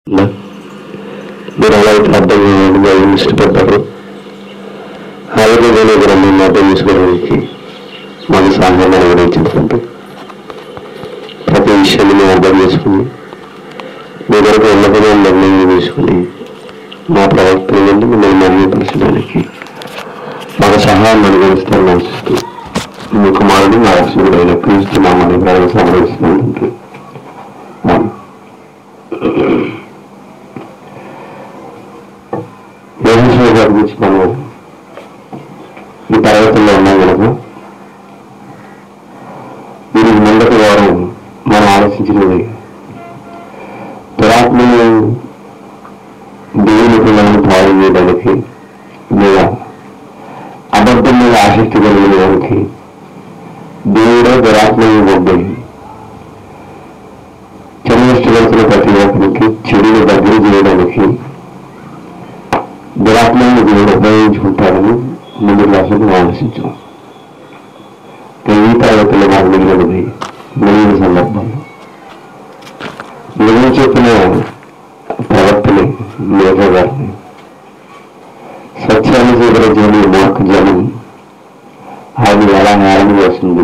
మీరు ఎలా అయితే అర్థం చేయడానికి ఇష్టపడ్డారు అలాగే నేను గ్రంథం అర్థం చేసుకోవడానికి మాకు సహాయం అనుగ్రహించినటువంటి ప్రతి విషయాన్ని మేము అర్థం చేసుకుని మీ వరకు ఉన్నతమైన నిర్ణయం తీసుకుని మా ప్రవర్తన నుండి మిమ్మల్ని మెరుగుపరచడానికి మాకు సహాయం అనుగ్రహిస్తారని ఆశిస్తూ మీ కుమారుడు మా రక్షకుడైన క్రీస్తు నామని ప్రజలు సంగ్రహిస్తున్నందుకు ఆమేన్. యోగేశ్వర గారి గురించి మనం ఈ పర్వతంలో ఉన్నాం కనుక మీరు ముందటి వారం మనం ఆలోచించినది దురాత్మను దేవుని పిల్లలను పాడు చేయడానికి లేదా అబద్ధం మీద ఆసక్తి కలిగిన వారికి దేవుడే దురాత్మని ఒడ్డాయి చెన్నష్టపడుతున్న ప్రతి ఒక్కరికి చెడుని దగ్గర చేయడానికి దురాత్మని దేవుడు ఉపయోగించుకుంటారని ముందు క్లాసులు ఆలోచించాం ఈ తరగతిలో మాకు మిగిలినది మిగిలిన సందర్భంలో మిగిలిన చెప్పిన ప్రవర్తన మేఘ గారిని సత్యాన్ని స్వీకరించిన మార్కు జనం అది ఎలా నేరం చేస్తుంది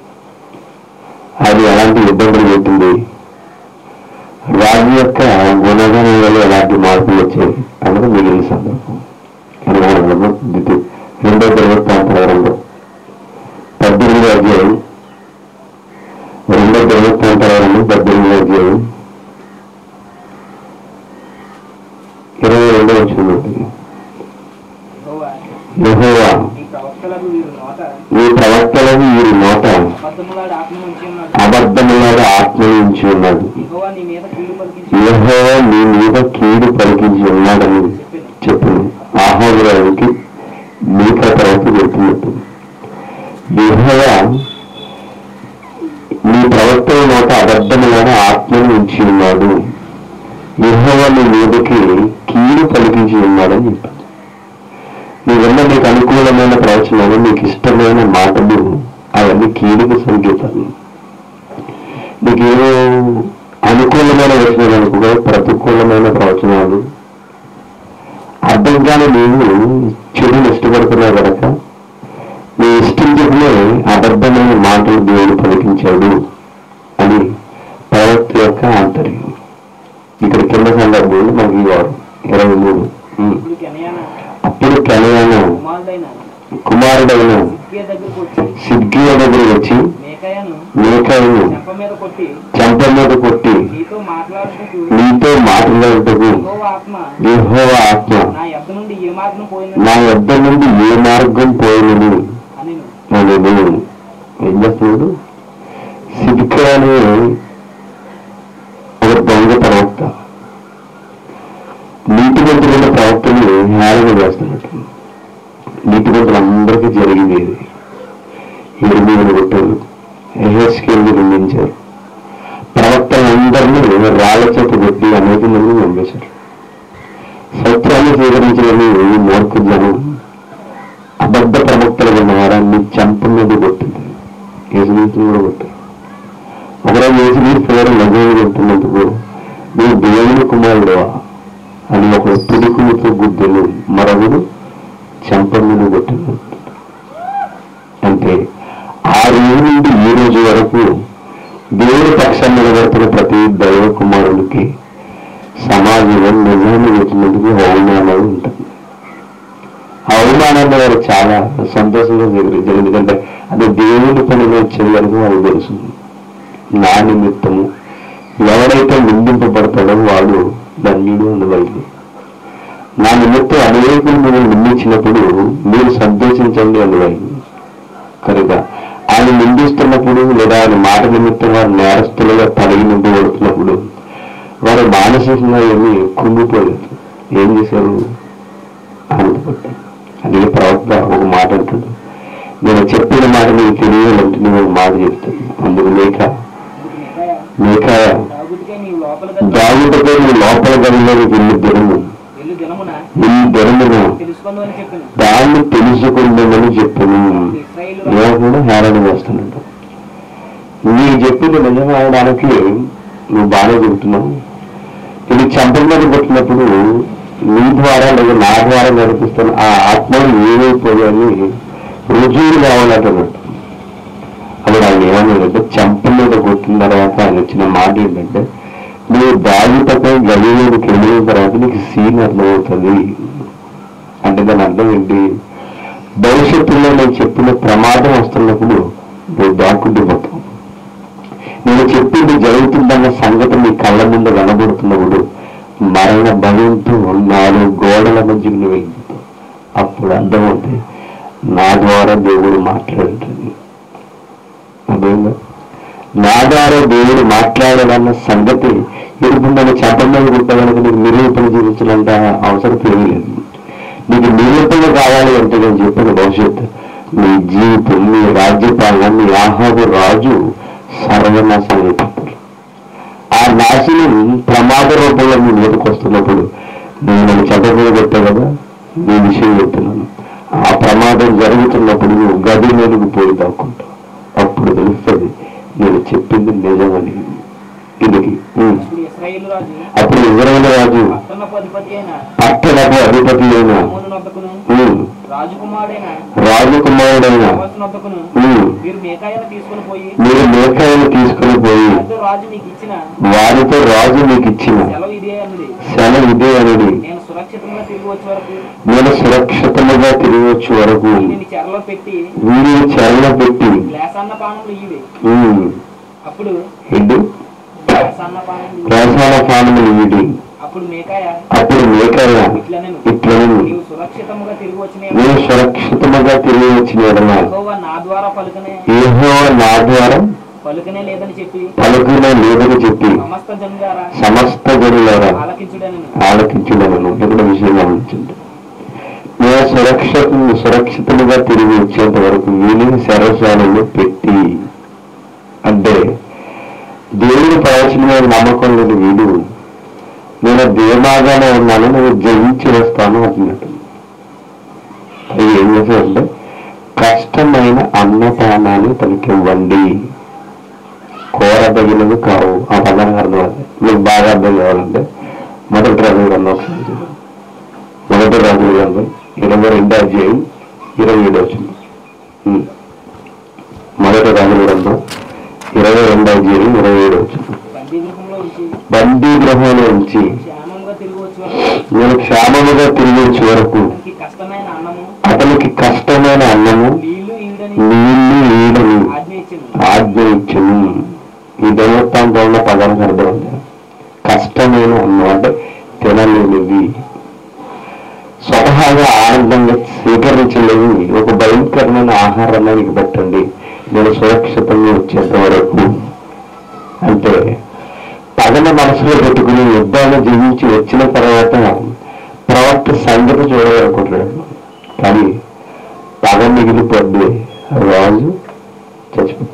అది ఎలాంటి ఇబ్బందులు పెట్టింది రాజు యొక్క గుణగణాలలో ఎలాంటి మార్పులు వచ్చాయి అన్నది మిగిలిన సందర్భం కనుగొనడంలో ద్వితీయ రెండో ధర్మస్థానంలో పద్దెనిమిది అధ్యాయం రెండో ధర్మస్థానంలో పద్దెనిమిది అధ్యాయం ఇరవై రెండో వచ్చింది యెహోవా, యెహోవా నీ ప్రవక్తలకు వీరు నోట ఈ ప్రవక్తలను వీరి నోట అబద్ధములాడి ఆత్మ ఉంచి ఉన్నాడు అబద్ధములాగా ఆత్మయించి ఉన్నాడు యెహోవా నీ మీద కీడు పలికించి యెహోవా నీ మీద కీడు పలికించి ఉన్నాడని చెప్పాను చెప్పును ఆహోరానికి మీకా తర్వాత చెప్తున్నట్టు యెహోవా నీ ప్రవర్తన నోట అబద్ధములాగా ఆత్మను ఉంచి ఉన్నాడు యెహోవా నీ మీదకి కీడు పలికించి ఉన్నాడని చెప్పాడు నీవన్న నీకు అనుకూలమైన ప్రవచనాలు నీకు ఇష్టమైన మాటలు అవన్నీ కీడుకు సంకేతాలు నీకేమో అనుకూలమైన వచనాలు అనుకో ప్రతికూలమైన ప్రవచనాలు అర్థం కాని నీవు చెడుని ఇష్టపడుతున్నావు కనుక నీ ఇష్టం చెప్పినే అబద్ధమైన మాటలు దేవుడు పలికించాడు అని ప్రవక్త యొక్క ఆంతర్యం ఇక్కడ కింద సందర్భంలో మనకి ఈ వారు ఇరవై మూడు ఉమ్. ఇప్పుడు కెనయాన అప్పుడు కలయాను కుమారుడైన కుమారుడైన సిద్కియా దగ్గరకు వచ్చి సిద్ధియ దగ్గర వచ్చి మేకయను మేకను చెంప మీద కొట్టి చెంప మీద కొట్టి నీతో మాట్లాడుతూ నీతో మాట్లాడుటకు యెహోవా ఆత్మ యెహోవ ఆత్మ నా యొద్ద నుండి ఏ మార్గం పోయిందని నా వద్ద నుండి ఏ మార్గం పోయినది అని అనేది ఏం చేస్తున్నాడు సిద్ధియ అనే ఒక దొంగ ప్రవక్త నీతిమంతులైన ప్రవక్తని హేళన చేస్తున్నట్టు నీతిమంతులందరికీ జరిగింది ఇది ఎనిమిదిని కొట్టారు ఎహెస్కేల్ని నిందించారు ప్రవక్తలందరినీ రాళ్ల చేత కొట్టి అనేక మంది చంపేశారు సత్యాన్ని స్వీకరించిన ఈ మూర్ఖ జనం అబద్ధ ప్రవక్తలు ఉన్న వారాన్ని చంప మీద కొట్టింది యేసునీతిని కూడా కొట్టారు ఒకరోజు యేసునీతి గారు లగ్నం చెప్తున్నందుకు నువ్వు దేవుని కుమారుడువా అని ఒక పిడుకులతో గుద్దెలు మరొకడు చెంప మీద కొట్టిన అంటే ఆ రోజు నుండి ఈ రోజు వరకు దేవుడి పక్షాన్ని నిలబడుతున్న ప్రతి దైవ కుమారుడికి సమాజంలో నిజాన్ని వచ్చినందుకు అవమానాలు ఉంటుంది ఆ అవమానాన్ని వారు చాలా సంతోషంగా స్వీకరించారు ఎందుకంటే అది దేవుని పనిలో వచ్చేందుకు వాళ్ళకి తెలుసు నా నిమిత్తము ఎవరైతే నిందింపబడతాడో వాడు ధన్యుడు అని బైబిల్ నా నిమిత్తం అనేకులు మీరు నిందించినప్పుడు మీరు సంతోషించండి అని బైబిల్ కనుక ఆయన నిందిస్తున్నప్పుడు లేదా ఆయన మాట నిమిత్తం వారు నేరస్తులుగా తొలగింపబడుతున్నప్పుడు వారు మానసికంగా ఏమి కుంగిపోలేదు ఏం చేశారు ఆనందపడ్డారు అదే ప్రవక్త ఒక మాట అంటాడు నేను చెప్పిన మాట నీకు తెలియాలంటే నేను ఒక మాట చెప్తాను అందుకు లేక మేకయ లేక దాగుడికే నీవు లోపల గది దాగుటతో నీ లోపల గదిలోకి వెళ్ళి దినము వెళ్ళు దినమున ఈ దినమును తెలుసుకుందు అని చెప్పాను దాన్ని తెలుసుకుందామని చెప్పాను ఇస్రాయేలు నేను కూడా హేళన చేస్తున్నాడు నీ చెప్పింది నిజం అవడానికి నువ్వు బాగా చెబుతున్నావు ఇది చంపల మీద కొట్టినప్పుడు నీ ద్వారా లేదా నా ద్వారా నడిపిస్తున్న ఆ ఆత్మలు ఏమైపోయాయని రుజువులు కావాలంటున్నట్టు అప్పుడు ఆయన ఏమన్నాడంటే చంప మీద కొట్టిన తర్వాత ఆయన వచ్చిన మాట ఏంటంటే నువ్వు దాగితపై గడిలోకి వెళ్ళిన తర్వాత నీకు సీన్ అర్థమవుతుంది అంటే దాని అర్థం ఏంటి భవిష్యత్తులో నేను చెప్పిన ప్రమాదం వస్తున్నప్పుడు నువ్వు దాక్కుంటూ పోతావు నేను చెప్పింది జరుగుతుందన్న సంగతి నీ కళ్ళ ముందు కనబడుతున్నప్పుడు మరణ భయంతో నాలుగు గోడల మధ్యకు నువ్వు వెళ్ళిపోతావు అప్పుడు అర్థమవుతుంది నా ద్వారా దేవుడు మాట్లాడుతుంది అదేంగా నా ద్వారా దేవుడు మాట్లాడాలన్న సంగతి ఇప్పుడు మన చెప్పడం గుట్టగలక నీకు నిరూపణ జీవించాలంట అవసరం ఏమీ లేదు నీకు నిరూపణ కావాలి అంటే నేను చెప్పిన భవిష్యత్తు నీ జీవితం నీ రాజ్యపాలన నీ ఆహాబు రాజు సర్వనాశనం అయిపోతాడు ఆ నాశనం ప్రమాద రూపంలో నీ మీదకి వస్తున్నప్పుడు నేను నన్ను చెడ్డ పెట్టా కదా నీ విషయం చెప్తున్నాను ఆ ప్రమాదం జరుగుతున్నప్పుడు నువ్వు గది మీదకు పోయి దాక్కుంటావు అప్పుడు తెలుస్తుంది నేను చెప్పింది నిజమని ఇది ఉం. ఇప్పుడు ఇస్రాయేల్ రాజు అప్పుడు ఇజ్రాయేల్ రాజు పట్టణపు అధిపతి అయిన పట్టణపు అధిపతి అయిన అమోను నొద్దకును ఉం, రాజకుమారుడైన రాజకుమారుడైన యోవాసు నొద్దకును ఉం, మీరు మేకాయను తీసుకుని పోయి మీరు మేకాయలు తీసుకుని పోయి వారితో రాజు నీకు ఇచ్చిన వారితో రాజు మీకు ఇచ్చిన సెలవు ఇదే అన్నది సెలవు ఇదే అనేది నేను సురక్షితంగా తిరిగి వచ్చే వరకు నేను సురక్షితముగా తిరిగి వచ్చే వరకు నేను చెరలో పెట్టి వీరిని చెరలో పెట్టి గ్లాసాన్న పానములు ఇవి ఉం, అప్పుడు ఏంటి గ్లాసాన్న పానములు ఇయ్యి. ప్రసాద పానములు వీడి అప్పుడు మేకాయ అప్పుడు మేకాయ ఇట్లనెను ఇట్లను నీవు సురక్షితముగా తిరిగి వచ్చిన నేను సురక్షితముగా తిరిగి వచ్చిన ఎడమ యెహోవా నా ద్వారా పలుకనే ఏహో నా ద్వారా పలుకనే లేదని చెప్పి పలుకునే లేదని చెప్పి సమస్త జనులారా సమస్త జనులారా ఆలకించుడనను ఆలకించడమను ఇక్కడ విషయం గమనించండి నేను సురక్షిత సురక్షితముగా తిరిగి వచ్చేంత వరకు వీని శరశాలలో పెట్టి అంటే దేవుని ప్రవచన మీద నమ్మకం లేని వీడు నేను దేవాగానే ఉన్నాను నేను జయించి వస్తాను అంటున్నట్టు అది ఏం చేశాడంటే కష్టమైన అన్నపానాన్ని తనకి ఇవ్వండి కోరదగినవి కావు ఆ పదానికి అర్థం అది మీకు బాగా అర్థం కావాలంటే మొదటి రాజుల గ్రంథం ఒకసారి చూడండి. మొదటి రాజుల గ్రంథం ఇరవై రెండో అధ్యాయం ఇరవై ఏడు వచ్చింది మొదటి రాజుల గ్రంథం ఇరవై రెండో అధ్యాయం ఇరవై ఏడు వచ్చింది బందీ గృహంలో ఉంచి బందీ గృహంలో ఉంచి క్షేమంగా తిరిగి వచ్చే వరకు నేను క్షేమముగా తిరిగి వచ్చే వరకు అతనికి కష్టమైన అన్నము అతనికి కష్టమైన అన్నము నీళ్లు ఈడని నీళ్లు ఈడని ఆజ్ఞ ఇచ్చింది ఆజ్ఞ ఇచ్చును ఈ దేవస్థానంలో ఉన్న పదానికి అర్థం ఉంది కష్టమైన అన్నం అంటే తినలేనివి స్వతహాగా ఆనందంగా స్వీకరించలేని ఒక భయంకరమైన ఆహారాన్ని నీకు పెట్టండి నేను సురక్షితంగా వచ్చేంత వరకు అంటే పగన మనసులో పెట్టుకుని యుద్ధాన్ని జీవించి వచ్చిన తర్వాత ప్రవక్త సంగతి చూడాలనుకుంటున్నాడు కానీ పగ మిగిలిపోద్ది రాజు చచ్చిపోతాడు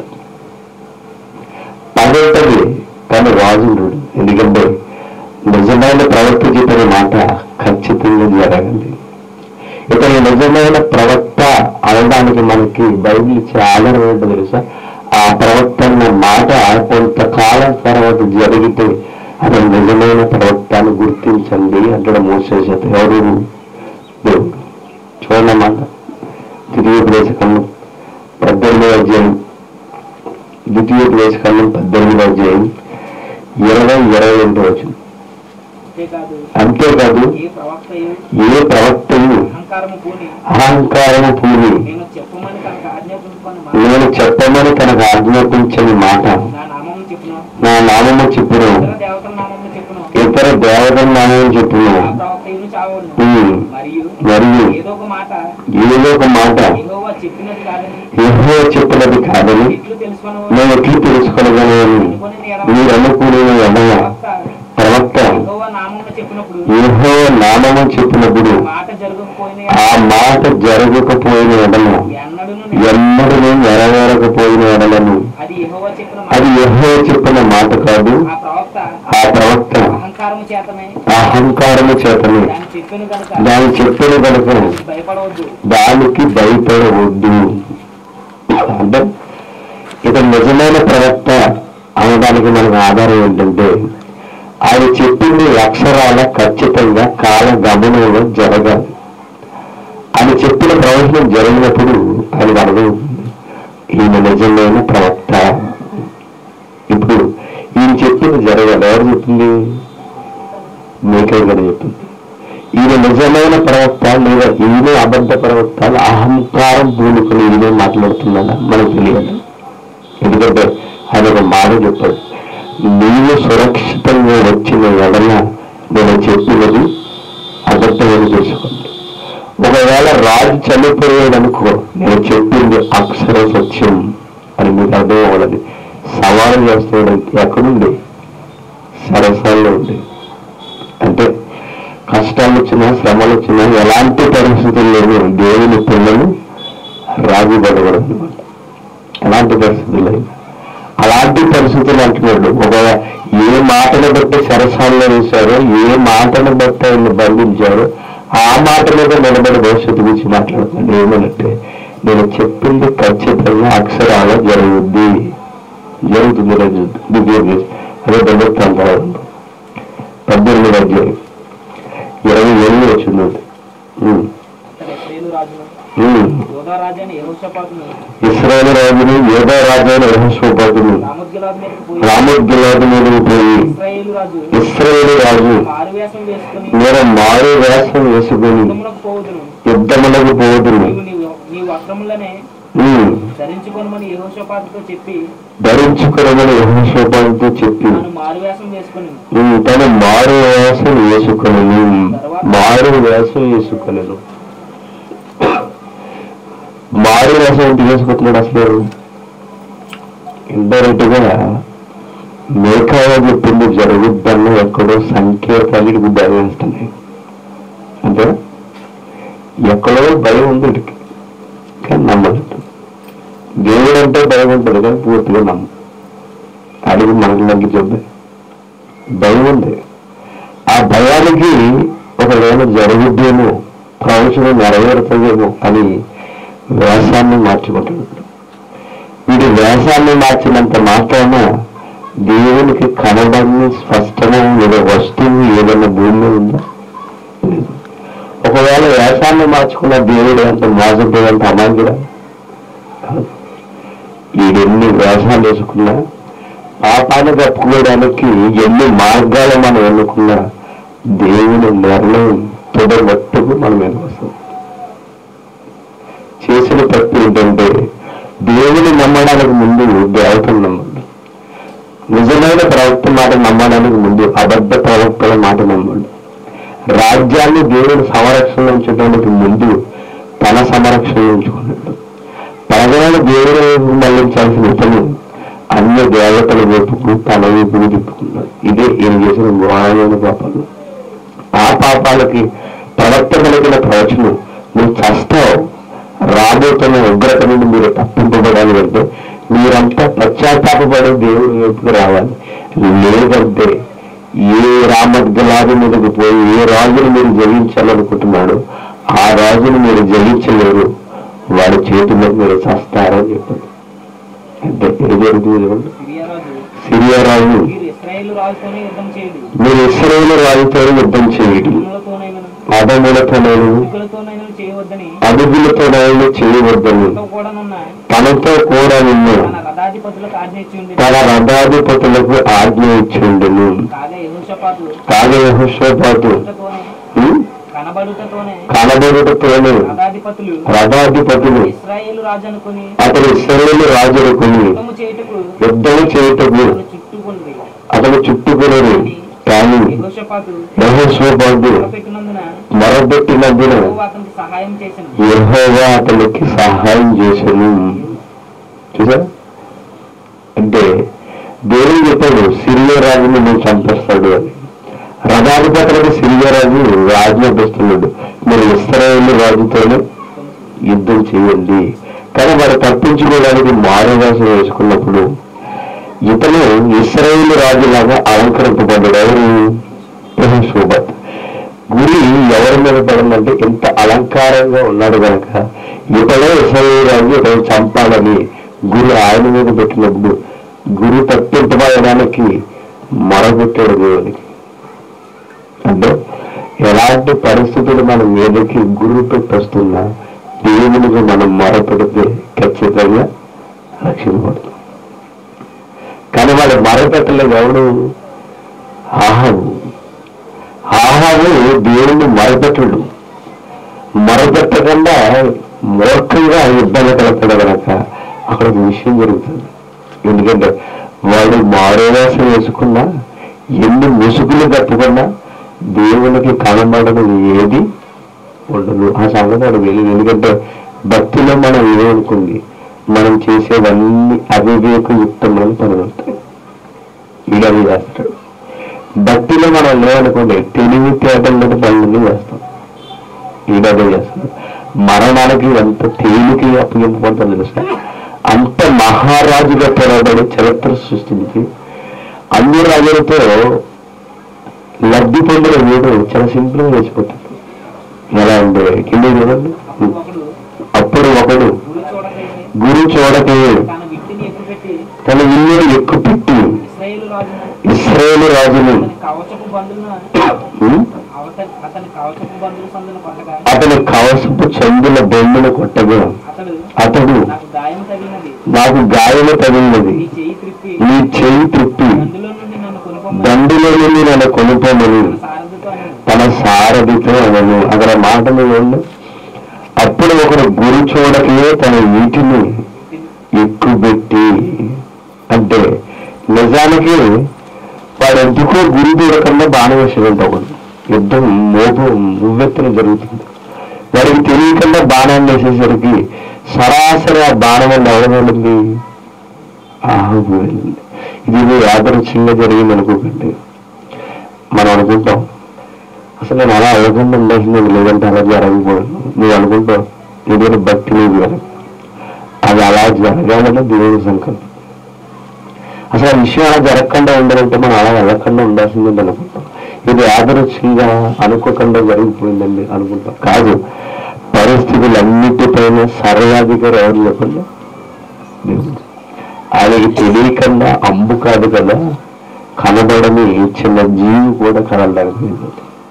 పగవుతుంది కానీ రాజు ఉండడు ఎందుకంటే నిజమైన ప్రవక్త చెప్పిన మాట ఖచ్చితంగా జరగాలి ఇతను నిజమైన ప్రవక్త అనడానికి మనకి బైబిల్ ఇచ్చే ఆధారం ఏంటో తెలుసా ఆ ప్రవక్త అన్న మాట కొంతకాలం తర్వాత జరిగితే అతను నిజమైన ప్రవక్త అని గుర్తించండి అంటాడు మోసేసేత ఎవరు దేవుడు చూడండి మాట ద్వితీయ ప్రవేశకము పద్దెనిమిది అధ్యాయం ద్వితీయ ప్రవేశకము పద్దెనిమిది అధ్యాయం ఇరవై ఇరవై ఒకటి వచ్చింది అంతేకాదు అంతేకాదు ఏ ప్రవక్తయు ఏ ప్రవక్తయు అహంకారము పూని అహంకారము పూని నేను చెప్పమని తనకు ఆజ్ఞాపించుకొని మాట నేను చెప్పమని తనకు ఆజ్ఞాపించని మాట నా నామము చెప్పును నా నామము చెప్పును ఇతర దేవతల నామము చెప్పును ఇతర దేవతల నామం చెప్పును ఆ ప్రవక్తయును చావడును ఉమ్. మరియు మరియు ఏదో ఒక మాట ఏదో ఒక మాట యెహోవా చెప్పినది కాదని యెహోవా చెప్పినది కాదని ఇట్లు తెలుసుకొను నేను ఎట్లు తెలుసుకోగలను అనుకొని నేను మీరు అనుకునే ఎడమ ప్రవక్త ప్రవక్త యెహోవా నామము చెప్పినప్పుడు యెహో నామము చెప్పినప్పుడు మాట జరగకపోయిన ఆ మాట జరగకపోయిన ఎడమ ఎన్నడును ఎన్నడూ నెరవేరకపోయిన ఎడలను అది యెహోవా చెప్పిన మాట అది యెహో చెప్పిన మాట కాదు ఆ ప్రవక్త ఆ ప్రవక్త అహంకారము చేతనే అహంకారము చేతని దాన్ని చెప్పాను కనుక దాని చెప్పిన కనుక భయపడవద్దు దానికి భయపడవద్దు అంటే ఇక నిజమైన ప్రవక్త అనడానికి మనకు ఆధారం ఏంటంటే ఆయన చెప్పింది అక్షరాల ఖచ్చితంగా కాల గమనంలో జరగాలి ఆయన చెప్పిన ప్రవచనం జరిగినప్పుడు ఆయనకు అర్థమవుతుంది ఈయన నిజమైన ప్రవక్త ఇప్పుడు ఈయన చెప్పింది జరగాలి ఎవరు చెప్పింది మేకర్ గారు చెప్పింది ఈయన నిజమైన ప్రవక్త లేదా ఈయన అబద్ధ ప్రవక్త అహంకారం పూనుకుని ఈయనే మాట్లాడుతున్నాడా మనకు తెలియదు ఎందుకంటే ఆయన ఒక మాట చెప్పాడు నీవు సురక్షితంగా వచ్చిన ఎడల నేను చెప్పినది అబద్ధమని తెలుసుకోండి ఒకవేళ రాజు చనిపోయాడు అనుకో నేను చెప్పింది అక్షర సత్యం అని మీకు అర్థం అవ్వాలని సవాలు చేస్తాడు ఎక్కడుండి సరసాల్లో ఉంది అంటే కష్టాలు వచ్చినా శ్రమలు వచ్చినా ఎలాంటి పరిస్థితులు లేవు దేవుని పిల్లలు రాజు పడకూడదు అనమాట ఎలాంటి పరిస్థితులు లేవు అలాంటి పరిస్థితులు అంటున్నాడు ఒక ఏ మాటను బట్టి సరసాల్లో వేశారో ఏ మాటను బట్టి ఆయన బంధించారో ఆ మాట మీద నిలబడి భవిష్యత్తు గురించి మాట్లాడుతున్నాడు ఏమనంటే నేను చెప్పింది ఖచ్చితంగా అక్షరాల జరుగుద్ది జరుగుతుంది రోజు దివ్య అదే బంధుత్వం పద్దెనిమిది అధ్యాయం ఇరవై ఎనిమిది వచ్చింది ఉమ్. అతడు ఇశ్రాయేలు రాజును ఉమ్. యోధా రాజు అని యెహోషాపాతును ఇస్రాయేల్ రాజుని యోధా రాజైన యహోషోపాతుని రామోద్గిలాదు మీదకి పోయి రామోద్గిలాదు మీదకి పోయి ఇశ్రాయేలు రాజు ఇస్రాయేల్ రాజు మారువేషం వేసుకుని నేను మారు వేషం వేసుకుని యుద్ధములకు పోవుదును యుద్ధములకు పోదును నీవు నీవు నీ వస్త్రములనే ఉమ్. ధరించుకొనమని యెహోషాపాతుతో చెప్పి ధరించుకునమని యహోషోపాతుతో చెప్పి తాను మారువేషం వేసుకుని ఉమ్, తను మారు వేషం వేసుకుని మారు వేషం వేసుకునేను మారు వేషం ఎందుకు వేసుకుంటున్నాడు అసలు ఇండైరెక్ట్ గా మేఘావ చెప్పింది జరుగుద్దన్న ఎక్కడో సంకేతాలు ఇటు భయం వేస్తున్నాయి అంటే ఎక్కడో భయం ఉంది ఇటుకి కానీ నమ్మలేదు దేవుడు అంటే భయం ఉంటుంది కానీ పూర్తిగా నమ్మ అడిగి మనకు లగ్గి చూద్దాం భయం ఉంది ఆ భయానికి ఒకవేళ జరుగుద్దేమో ప్రవచనం నెరవేరుతుందేమో అని వేషాన్ని మార్చుకుంటున్నాడు వీడి వేషాన్ని మార్చినంత మాత్రాన దేవునికి కనబడిని స్పష్టమైన ఏదో వస్తువు ఏదైనా భూమి మీద ఉందా లేదు. ఒకవేళ వేషాన్ని మార్చుకున్న దేవుడు ఎంత మోసపోయి అంత అమాంగుడా కాదు. ఈడెన్ని వేషాలు వేసుకున్నా పాపాన్ని తప్పుకోవడానికి ఎన్ని మార్గాలు మనం ఎన్నుకున్నా దేవుని నిర్ణయం తుద మట్టుకు మన మీద వస్తుంది చేసిన తప్పు ఏంటంటే దేవుని నమ్మడానికి ముందు దేవతను నమ్మండి నిజమైన ప్రవక్త మాట నమ్మడానికి ముందు అబద్ధ ప్రవక్తల మాట నమ్మండి రాజ్యాన్ని దేవుని సంరక్షణ ఉంచడానికి ముందు తన సంరక్షణ ఉంచుకున్నాడు ప్రజలను దేవుని వైపు మళ్లించాల్సిన ఇతను అన్ని దేవతల వైపుకు తన వైపుకు తిప్పుకున్నాడు ఇదే ఈయన చేసిన ఘోరమైన పాపాలు ఆ పాపాలకి ప్రవక్త కలిగిన ప్రవచనం నువ్వు చస్తావు రాబోతున్న ఉగ్రత నుండి మీరు తప్పింపబడాలి అంటే మీరంతా పశ్చాత్తాపడి దేవుడి వైపుకు రావాలి లేదంటే ఏ రామద్గలాది మీదకి పోయి ఏ రాజును మీరు జయించాలనుకుంటున్నాడో ఆ రాజును మీరు జయించలేరు వాడి చేతిలో మీరు చస్తారని చెప్పాడు అంటే ఏం జరుగుతుంది చూడండి సిరియా రాజు సిరియా రాజు మీరు ఇస్రాయేలు రాజుతోనే యుద్ధం చేయండి మీరు ఇస్రాయేల్ రాజుతో యుద్ధం చేయడం జనములతోనైనా అదములతోనైనా దిక్కులతోనైనా చేయవద్దని అడుగులతోనైనా చేయవద్దని తనతో కూడానున్న తనతో కూడా ఉన్న తన రథాధిపతులకు ఆజ్ఞ ఇచ్చి ఉంది తన రథాధిపతులకు ఆజ్ఞ ఇచ్చిండును కాగా యెహోషాపాతు కాగా యెహోషాపాతు కనబడుటతోనే ఉం? కనబడుటతోనే కనబడుటతోనే రథాధిపతులు రథాధిపతులు ఇస్రాయేలు రాజు అనుకుని అతడు ఇస్రాయేలు రాజులకుని యుద్ధము చేయుటకు యుద్ధం చేయుటకు అతను చుట్టుకుంది అతడు చుట్టుకుని కానీ యెహోషాపాతు యహోషోపాదు పెట్టినందున మొరబెట్టినందున అతనికి సహాయం చేసింది యెహోవా అతనికి సహాయం చేశాను చూసా అంటే దేవుడు చెప్పాడు సిరియా రాజుని నేను చంపేస్తాడు అని రథాధిపతులకు సిరియా రాజు ఆజ్ఞాపిస్తున్నాడు మీరు ఇస్రాయేల్ రాజుతోనే యుద్ధం చేయండి కానీ వారు తప్పించుకోవడానికి మారువేషం వేసుకున్నప్పుడు ఇతను ఇస్రాయేల్ రాజులాగా అలంకరింపబడ్డాడు ఎవరు శోభత్ గురి ఎవరి మీద పడిందంటే ఇంత అలంకారంగా ఉన్నాడు కనుక ఇతడే ఇస్రాయేల్ రాజు ఇతను చంపాలని గురి ఆయన మీద పెట్టినప్పుడు గురి తప్పింపబడడానికి మొరగొట్టాడు దేవునికి అంటే ఎలాంటి పరిస్థితులు మన మీదకి గురువు పెట్టొస్తున్నా దేవునికి మనం మొరపెడితే ఖచ్చితంగా రక్షింపబడతాం కానీ వాడు మొరపెట్టలేదు ఎవడు ఆహావు ఆహావు దేవుణ్ణి మొరపెట్టడు మొరపెట్టకుండా మూర్ఖంగా ఇబ్బంది కలుగుతాడు కనుక అక్కడ ఒక విషయం జరుగుతుంది ఎందుకంటే వాడు మారువేషం వేసుకున్నా ఎన్ని ముసుగులు కట్టుకున్నా దేవునికి కనబడని ఏది ఉండదు ఆ సంగతి వాడు తెలియదు ఎందుకంటే భక్తిలో మనం ఏమనుకుంది మనం చేసేవన్నీ అవివేకయుక్తమైన పనులు ఉంటాయి వీడవి చేస్తాడు భక్తిలో మనం లేవనుకోండి తెలివి తేటలని పనులన్నీ చేస్తాం ఈడదే చేస్తాడు మరణానికి ఎంత తేలిక అప్పగింపబడుతుందో తెలుసా అంత మహారాజుగా పిలవబడి చరిత్ర సృష్టించి అన్ని రాజులతో లబ్ధి పొందిన వీడు చాలా సింపుల్ గా వేసిపోతుంది ఎలా అంటే కింద చూడండి ఒకడు అప్పుడు ఒకడు గురి చూడకై గురి చూడకే తన విట్టిని ఎక్కుపెట్టి తన ఇల్లు ఎక్కుపెట్టి ఇస్రాయేలు రాజును ఇస్రాయేలు రాజును అతని కవచపు బంధువులను ఉం? అవతని అతని కవచపు బంధువుల సందును కొట్టగా అతని కవసపు చందుల బొమ్మను కొట్టగా అతడు అతడు నాకు గాయం తగినది నాకు గాయము తగిలినది నీ చేయి త్రిప్పి నీ చేయి త్రిప్పి అందులో నుండి నన్ను కొనుక్కోమని దండులో నుండి నన్ను కొనుక్కోమని సారథితో అని తన సారథితో అనను అక్కడ మాటలు ఏళ్ళు అప్పుడు ఒకడు గురి చూడకే తన వీటిని ఎక్కుబెట్టి అంటే నిజానికి వాడు ఎందుకో గురి దూరకుండా బాణం వేసేదంట ఒకడు యుద్ధం మోపు ఉవ్వెత్తున జరుగుతుంది వాడికి తెలియకుండా బాణం వేసేసరికి సరాసరి ఆ బాణం వల్ల ఎవరు వెళ్ళింది ఆహు వెళ్ళింది ఇది ఏదో యాదృచ్ఛంగా జరిగింది అనుకోకండి మనం అనుకుంటాం అసలు నేను అలా అవ్వకుండా ఉండాల్సింది లేదంటే అలా జరగకూడదు నువ్వు అనుకుంటావు ఏదైనా భక్తి లేదు కదా అది అలా జరగాలన్న దేవుడి సంకల్పం అసలు ఆ విషయం అలా జరగకుండా ఉండాలంటే మనం అలా వెళ్ళకుండా ఉండాల్సిందని అనుకుంటాం ఇది యాదృచ్ఛంగా అనుకోకుండా జరిగిపోయిందండి అనుకుంటాం కాదు పరిస్థితులన్నిటిపైన సర్వాధికారి ఎవరు లేకుండా దేవుడు ఆయనకి తెలియకుండా అంబు కాదు కదా కనబడని చిన్న జీవి కూడా కనబడలేదు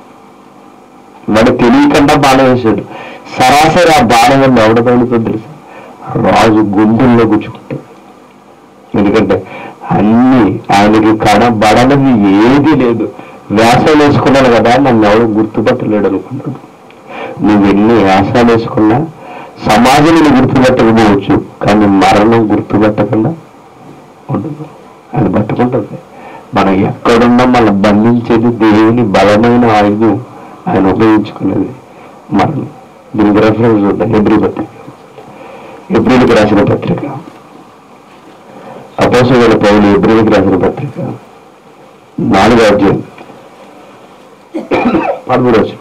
వాడు తెలియకుండా బాణం వేశాడు సరాసరి ఆ బాణం వల్ల ఎవడ తగులుతుందో తెలుసు రాజు గుండెల్లో గుచ్చుకుంటాడు ఎందుకంటే అన్ని ఆయనకి కనబడనిది ఏది లేదు వేషాలు వేసుకున్నాను కదా నన్ను ఎవడు గుర్తుపట్టలేడు అనుకుంటాడు నువ్వు ఎన్ని వేషాలు వేసుకున్నా సమాజం నిన్ను గుర్తుపట్టకపోవచ్చు కానీ మరణం గుర్తుపట్టకుండా ఉండదు అది పట్టుకుంటుంది మనం ఎక్కడున్నా మనం బంధించేది దేవుని బలమైన ఆయుధం ఆయన ఉపయోగించుకున్నది మరణం దీనికి రెఫరెన్స్ చూద్దాం ఎబ్రి పత్రిక ఎబ్రిలకు రాసిన పత్రిక అపోసగల పౌలు ఎబ్రిలకు రాసిన పత్రిక నాలుగో అధ్యాయం పదమూడు వచ్చి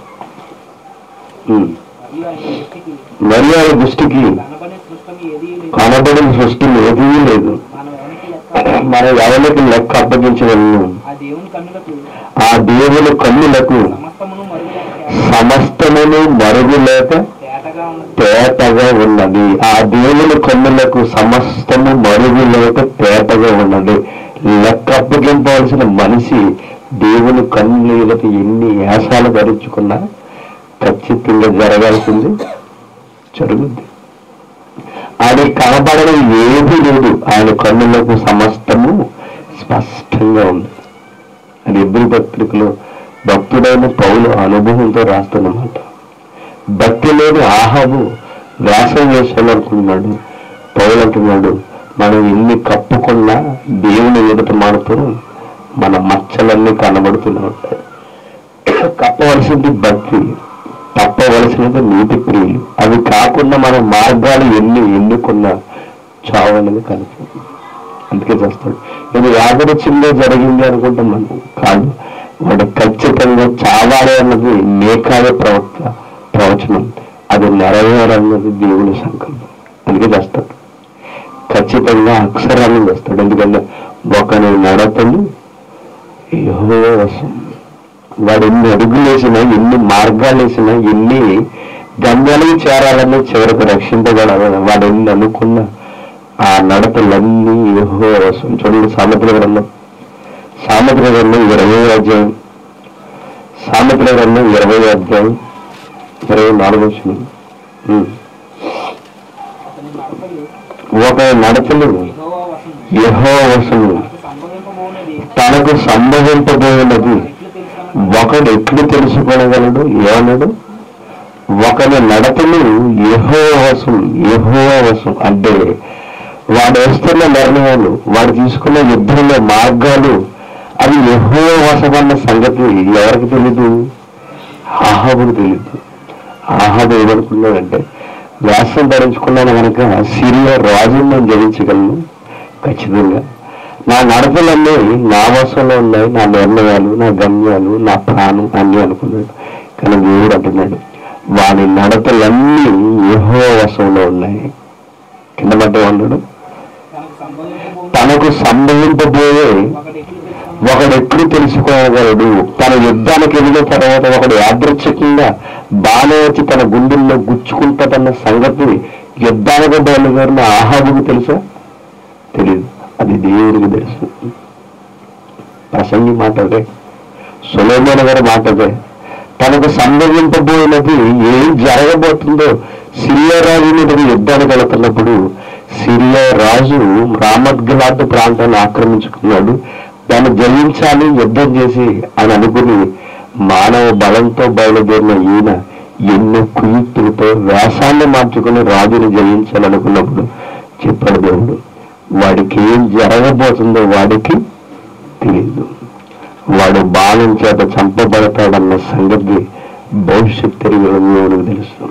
మరియు ఆయన మరి ఆయన దృష్టికి దృష్టికి కనబడే సృష్టం ఏదీ లేదు కనబడిన సృష్టి ఏదీ లేదు మనం ఎవరికి లెక్క మన ఎవరికి లెక్క అప్పగించగలను ఆ దేవుని కన్నులకు ఆ దేవుని కన్నులకు సమస్తమును మరుగులేక సమస్తమును మరుగులేక తేటగా ఉన్నది తేటగా ఉన్నది ఆ దేవుని కన్నులకు సమస్తము మరుగు లేక తేటగా ఉన్నది లెక్క అప్పగింపవలసిన మనిషి దేవుని కన్నుల ఎదుట ఎన్ని యాసాలు ధరించుకున్నా ఖచ్చితంగా జరగాల్సింది జరుగుద్ది ఆయన కనబడని ఏది లేదు ఆయన కన్నులకు సమస్తము స్పష్టంగా ఉంది అది ఎబ్రి పత్రికలో భక్తుడైన పౌలు అనుభవంతో రాస్తున్నమాట భక్తి లేని ఆహాబు వ్యాసం వేసాలనుకున్నాడు పౌలు అంటున్నాడు మనం ఎన్ని కప్పుకున్నా దేవుని ఎదుట మాడుతూ మన మచ్చలన్నీ కనబడుతూనే ఉంటాయి కప్పవలసింది భక్తి తప్పవలసినది నీతి క్రియలు అవి కాకుండా మన మార్గాలు ఎన్ని ఎన్నుకున్నా చావు అనేది కనిపిస్తుంది అందుకే చేస్తాడు ఇది యాదృచ్ఛంగా జరిగింది అనుకుంటాం మనం కాదు వాడు ఖచ్చితంగా చావాలి అన్నది మేకాయ ప్రవక్త ప్రవచనం అది నెరవేరన్నది దేవుని సంకల్పం అందుకే చేస్తాడు ఖచ్చితంగా అక్షరాలను చేస్తాడు ఎందుకంటే ఒకని నడతలు యెహోవా వశం వాడు ఎన్ని అడుగులు వేసినా ఎన్ని మార్గాలు వేసినా ఎన్ని గమ్యాలకు చేరాలని చివరికి రక్షింపగలరు వాడు ఎన్ని అనుకున్న ఆ నడతలన్నీ యెహోవా వశం చూడండి సామెతల గ్రంథం సామెతల గ్రంథం ఇరవై అధ్యాయం సామెతల గ్రంథం ఇరవై అధ్యాయం ఇరవై నాలుగు వచ్చిన అతని నడతలు ఒక నడతలు యెహోవా వశము. యహో వశము తనకు సంభవింపబోనది తనకు సంభవింపబోయినది ఎట్లు తెలుసుకొనగలడు? ఒకడు ఎట్లు తెలుసుకోగలడు ఏమన్నాడు ఒకని నడతలు యహో వశం యహో వశం అంటే వాడు వేస్తున్న నిర్ణయాలు వాడు తీసుకున్న యుద్ధంలో మార్గాలు అవి యహో వశమన్న సంగతి ఎవరికి తెలీదు ఆహాబుకు తెలీదు ఆహాబు ఏమనుకున్నాడంటే వ్యాసం ధరించుకున్నాను కనుక సిరియా రాజుని నేను జయించగలను ఖచ్చితంగా నా నడతలన్నీ నా వశంలో ఉన్నాయి నా నిర్ణయాలు నా గమ్యాలు నా ప్రాణం అన్నీ అనుకున్నాడు కానీ దేవుడు అంటున్నాడు వాని నడతలన్నీ యహో వశంలో ఉన్నాయి కింద పట్టే ఉన్నాడు తనకు సంభవింపబోనది తనకు సంభవింపబోయే ఒకడు ఎట్లు తెలుసుకొనగలడు? ఒకడు ఎట్లు తెలుసుకోగలడు తన యుద్ధానికి వెళ్ళిన తర్వాత ఒకడు యాదృచ్ఛికంగా బాణం వచ్చి తన గుండెల్లో గుచ్చుకుంటాడన్న సంగతి యుద్ధానికి బయలుదేరిన ఆహాబుకు తెలుసా తెలియదు అది దేవుడికి తెలుసు ప్రసంగి మాట అదే సులేమైన గారి మాట అదే తనకు సంభవింపబోయినది ఏం జరగబోతుందో సిరియా రాజు మీద యుద్ధానికి వెళుతున్నప్పుడు సిరియా రాజు రామద్గలాద్ ప్రాంతాన్ని ఆక్రమించుకున్నాడు దాన్ని జయించాలి యుద్ధం చేసి అని అనుకుని మానవ బలంతో బయలుదేరిన ఈయన ఎన్నో కుయుక్తులతో వేషాన్ని మార్చుకుని రాజుని జయించాలనుకున్నప్పుడు చెప్పాడు దేవుడు వాడికి ఏం జరగబోతుందో వాడికి తెలియదు వాడు బాణం చేత చంపబడతాడన్న సంగతి భవిష్యత్ తిరిగి దేవునికి తెలుసు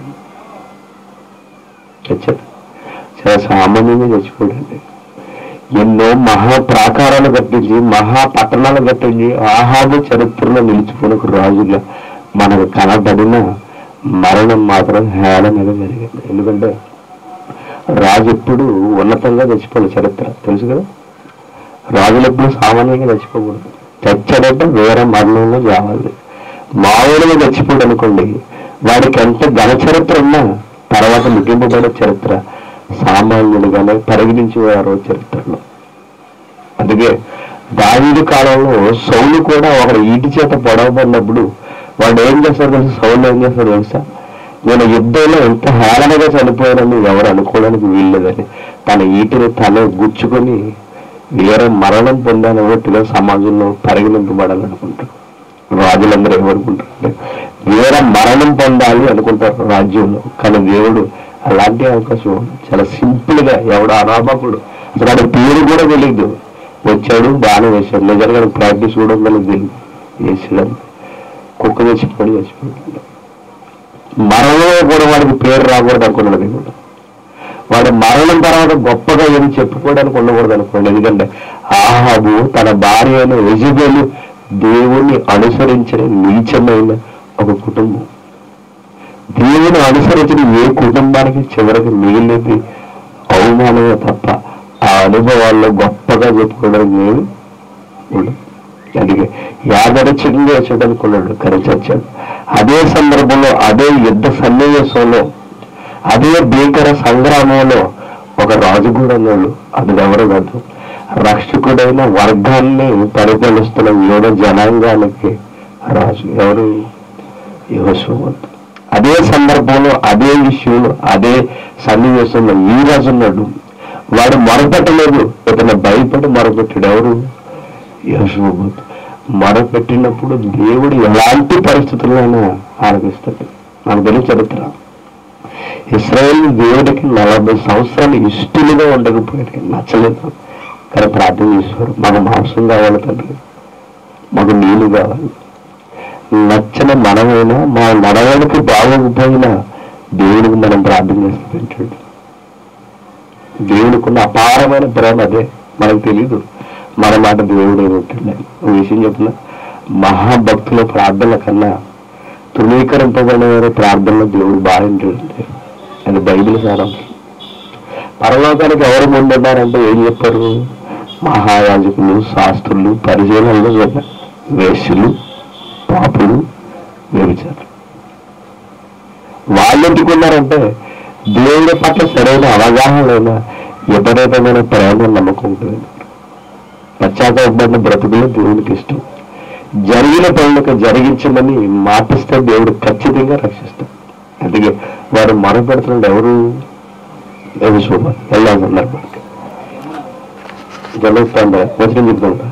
చచ్చాడు చాలా సామాన్యంగా చచ్చిపోడండి ఎన్నో మహా ప్రాకారాలు కట్టించి మహా పట్టణాలు కట్టించి ఆహాబు చరిత్రలో నిలిచిపోయిన ఒక రాజుగా మనకు కనబడిన మరణం మాత్రం హేళనగా జరిగింది ఎందుకంటే రాజు ఎప్పుడు ఉన్నతంగా చచ్చిపోయిన చరిత్ర తెలుసు కదా రాజులు ఎప్పుడు సామాన్యంగా చచ్చిపోకూడదు చచ్చాడంటే వేరే మరణంలో చావాలి మామూలుగా చచ్చిపోడు అనుకోండి వాడికి ఎంత ఘన చరిత్ర ఉన్నా తర్వాత ముగింపబడే చరిత్ర సామాన్యుడిగానే పరిగణించేవారు చరిత్రలో అందుకే దావీదు కాలంలో సౌలు కూడా ఒకడు ఈటి చేత పొడవబడినప్పుడు వాడు ఏం చేస్తాడు తెలుసు సౌలు ఏం చేస్తాడు తెలుసా నేను యుద్ధంలో ఎంత హేళనగా చనిపోయానని ఎవరు అనుకోవడానికి వీల్లేదని తన ఈటిని తనే గుచ్చుకొని వేరే మరణం పొందానన్నట్టుగా సమాజంలో పరిగణింపబడాలనుకుంటారు రాజులందరూ ఏమనుకుంటారు అంటే వేరే మరణం పొందాలి అనుకుంటారు రాజ్యంలో కానీ దేవుడు అలాంటి అవకాశం ఇవ్వడు. చాలా సింపుల్ గా ఎవడు అనామకుడు అసలు వాడి పేరు కూడా తెలియదు వచ్చాడు బాగానే వేశాడు నిజంగా ప్రాక్టీస్ కూడా ఉందని తెలియదు వేసాడు కుక్క చచ్చిపోయి చచ్చిపోయింది మరణంలో కూడా వాడికి పేరు రాకూడదు అనుకున్నాడు దేవుడు వాడు మరణం తర్వాత గొప్పగా ఏమి చెప్పుకోవడానికి ఉండకూడదు అనుకోండి ఎందుకంటే ఆహాబు తన భార్య అయిన యజబేలు దేవుణ్ణి అనుసరించిన నీచమైన ఒక కుటుంబం దేవుని అనుసరించిన ఏ కుటుంబానికి చివరికి మిగిలినది అవమానమే తప్ప ఆ అనుభవాల్లో గొప్పగా చెప్పుకోవడానికి ఏమి ఉండదు అందుకే యాదరచంగా వచ్చాడనుకున్నాడు కానీ చచ్చాడు అదే సందర్భంలో అదే యుద్ధ సన్నివేశంలో అదే భీకర సంగ్రామంలో ఒక రాజు కూడా ఉన్నాడు అది ఎవరు కాదు రక్షకుడైన వర్గాన్ని పరిపాలిస్తున్న యోడ జనాంగానికి రాజు ఎవరు యహోశోవత్ అదే సందర్భంలో అదే విషయంలో అదే సన్నివేశంలో ఈ రాజు ఉన్నాడు వాడు మొరపెట్టలేదు ఇతను భయపడి మొరపెట్టాడు ఎవరు యహోశోవత్ మొరపెట్టినప్పుడు దేవుడు ఎలాంటి పరిస్థితుల్లోనైనా ఆలపిస్తాడు నాకు తెలియదు చరిత్ర ఇస్రాయేల్ దేవుడికి నలభై సంవత్సరాలు ఇష్టలుగా ఉండకపోయారు నచ్చలేదు కానీ ప్రార్థన చేసేవారు మాకు మాంసం కావాలి తండ్రి మాకు నీళ్లు కావాలి నచ్చిన మనమైనా మా నడవడికి బాగోకపోయినా దేవుడికి మనం ప్రార్థన చేస్తూ పెంచాడు దేవుడికి ఉన్న అపారమైన ప్రేమ అదే మనకు తెలీదు మన మాట దేవుడు ఏమంటున్నాయి ఒక విషయం చెప్పిన మహాభక్తుల ప్రార్థనల కన్నా తృణీకరింపబడిన వారి ప్రార్థనలో దేవుడు బాగా వింటాడండి అది బైబిల్ సారాంశం పరలోకానికి ఎవరు ముందున్నారంటే ఏం చెప్పారు మహాయాజకులు శాస్త్రులు పరిచయాలు వేశ్యులు పాపులు వ్యభిచారులు వాళ్ళు ఎందుకున్నారంటే దేవుడి పట్ల సరైన అవగాహన లేదా విపరీతమైన ప్రేమ నమ్మకం ఉంటుంది పశ్చాత్తాపడిన బ్రతుకులు దేవునికి ఇష్టం జరిగిన పనులకు జరిగించమని మాటిస్తే దేవుడు ఖచ్చితంగా రక్షిస్తాడు అందుకే వారు మొరపెడుతున్నాడు ఎవరు యహోషువ వెళ్ళాలి సందర్భానికి జరుగుతుందా వచనం చెప్తుంటా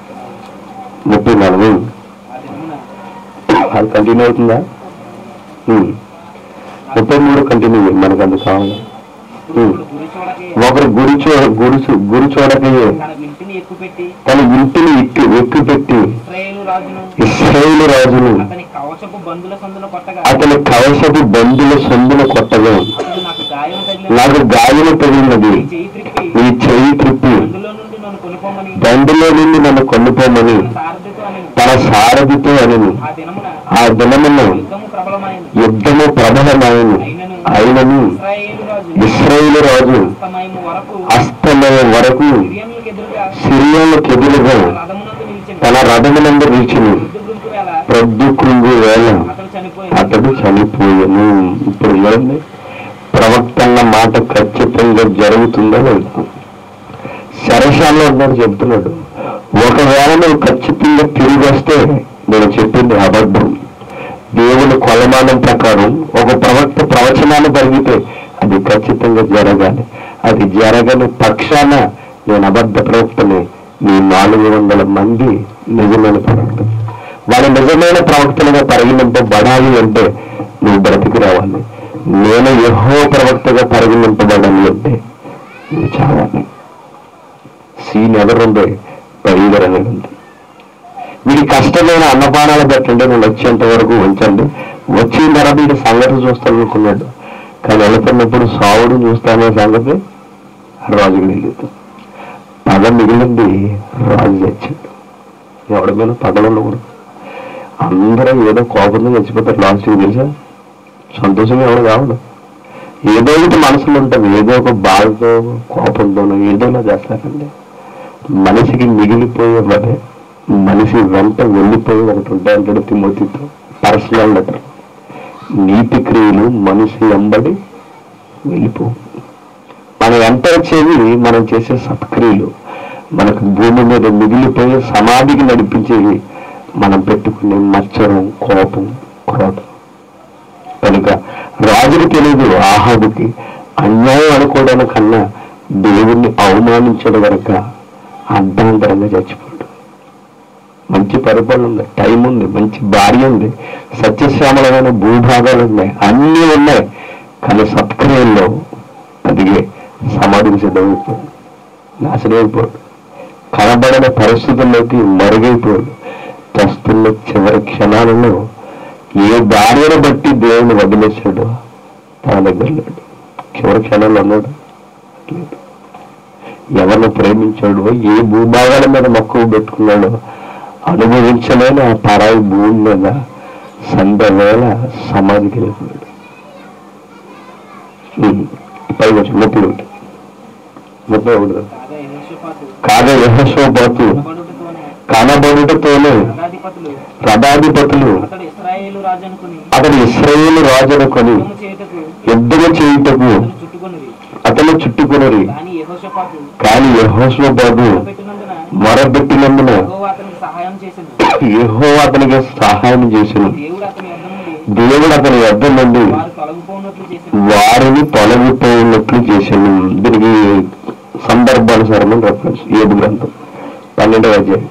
ముప్పై నాలుగు ఆ దినమున అది కంటిన్యూ అవుతుందా ఉమ్. ముప్పై మూడు కంటిన్యూ చేయండి, మనకు అందుకు కావాలి ఉమ్. గురి చూడకే ఒకరు గురి చూ గురి చూ- గురి చూడకయే తన ఇంటిని ఎక్కుపెట్టి తన ఇంటిని ఎక్కు ఎక్కు పెట్టి ఇస్రాయేలు రాజును ఇస్రాయేలు రాజును అతని కవచపు బంధుల సందున కొట్టగా అతని కవసపు బంధుల సొందున కొట్టగా అతడు నాకు గాయం తగిలిన నాకు గాయము తగిలినది చేయి త్రిప్పి నీ చెయ్యి త్రిప్పి అందులో నుండి నన్ను కొనుక్కోమని బండిలో నుండి నన్ను కొనుక్కోమని సారథితో అని తన సారథితో అని ఆ దినమున ఆ దినమును యుద్ధము ప్రబలమైంది యుద్ధము ప్రబలమాయను అయినను ఇస్రాయేలు రాజు ఇస్రాయేలు రాజు అస్తమయము వరకు అస్తమయం వరకు సిరియన్లకు ఎదురుగా సిరియాలకు ఎదురుగా రథమునందు నిలిచింది తన రథమునందు నిలిచిను యుద్ధ గుంపు వేళ ప్రొద్దు కృంగు వేళ అతడు చనిపోయి అతడు చనిపోయను ఇప్పుడు చూడండి ప్రవక్తన్న మాట ఖచ్చితంగా జరుగుతుందో లేదు శరశాలలో ఉన్నాడు చెప్తున్నాడు ఒకవేళ నువ్వు ఖచ్చితంగా తిరిగి వస్తే నేను చెప్పింది అబద్ధం దేవుని కొలమానం ప్రకారం ఒక ప్రవక్త ప్రవచనాన్ని జరిగితే అది ఖచ్చితంగా జరగాలి అది జరగని పక్షాన నేను అబద్ధ ప్రవక్తని మీ నాలుగు వందల మంది నిజమైన ప్రవక్త వాళ్ళ నిజమైన ప్రవక్తలుగా పరిగణింపబడాలి అంటే నువ్వు బ్రతికి రావాలి నేను యహో ప్రవక్తగా పరిగణింపబడాలి అంటే నువ్వు చావాలి సీన్ ఎవరుంది పైగర్ అనేది ఉంది వీడి కష్టమైన అన్నపానాలు పెట్టండి నేను వచ్చేంత వరకు ఉంచండి వచ్చిన తర్వాత వీడి సంగతి చూస్తాను అనుకున్నాడు కానీ వెళుతున్నప్పుడు సావుడు చూస్తానే సంగతి రాజుకు తెలియదు పగ మిగిలింది రాజు చచ్చాడు ఎవడి మీద పగలు ఉండకూడదు అందరూ ఏదో కోపంతో చచ్చిపోతారు లాస్ట్కి తెలుసా సంతోషంగా ఎవడు కావడం ఏదో ఒకటి మనసులో ఉంటుంది ఏదో ఒక బాధతో కోపంతోనో ఏదోలా చేస్తారండి మనిషికి మిగిలిపోయే వదే మనిషి వెంట వెళ్ళిపోయి ఒకటి ఉంటాయంటాడు తిమోతితో పర్సనల్ లెటర్ నీతి క్రియలు మనిషి వెంబడి వెళ్ళిపో మన వెంట వచ్చేవి మనం చేసే సత్క్రియలు మనకు భూమి మీద మిగిలిపోయే సమాధికి నడిపించేవి మనం పెట్టుకునే మచ్చరం కోపం క్రోధం కనుక రాజుకి తెలియదు ఆహాబుకి అన్యాయం అనుకోవడానికి కన్నా దేవుణ్ణి అవమానించడం వరక అర్ధాంతరంగా చచ్చిపోయాడు మంచి పరిపాలన ఉంది టైం ఉంది మంచి భార్య ఉంది సత్యశ్యామలమైన భూభాగాలు ఉన్నాయి అన్నీ ఉన్నాయి కానీ సత్క్రియల్లో అదిగే సమాధికి సిద్ధమైపోయాడు నాశనమైపోయాడు కనబడని పరిస్థితుల్లోకి మరుగైపోయాడు వస్తున్న చివరి క్షణాలలో ఏ భార్యను బట్టి దేవుని వదిలేశాడు తన దగ్గర లేడు చివరి క్షణాల్లో ఉన్నాడు లేదు ఎవరిని ప్రేమించాడో ఏ భూభాగాల మీద మక్కువ పెట్టుకున్నాడో అనుభవించలేని ఆ పరాయి భూమి మీద సంధ్య వేళ సమాధికి వెళ్ళిపోయాడు ఉమ్. పై వచ్చి ముప్పై ఒకటి ముప్పై ఒకటి కాగా యెహోషాపాతు కాగా యహోషోబాతు కనబడుటతోనే కనబడుటతోనే రథాధిపతులు రథాధిపతులు అతడు ఇస్రాయేలు రాజు అనుకుని అతడు ఇస్రాయేలు రాజునుకొని యుద్ధము చేయుటకు యుద్ధము చేయుటకు అతను చుట్టుకొనిది అతను చుట్టుకుని కానీ యెహోషాపాతు కానీ యహోషోబాబు పెట్టినందున మొరబెట్టినందున యెహోవా అతనికి సహాయం చేసింది యహో అతనికి సహాయం చేసిన దేవుడు అతని యొద్ద నుండి దేవుడు అతని యొద్ద నుండి వారు తొలగిపోనట్లు చేసింది వారిని తొలగిపోయినట్లు చేశాను దీనికి సందర్భానుసారమైన రెఫరెన్స్ ఏడు గ్రంథం పన్నెండవ అధ్యాయం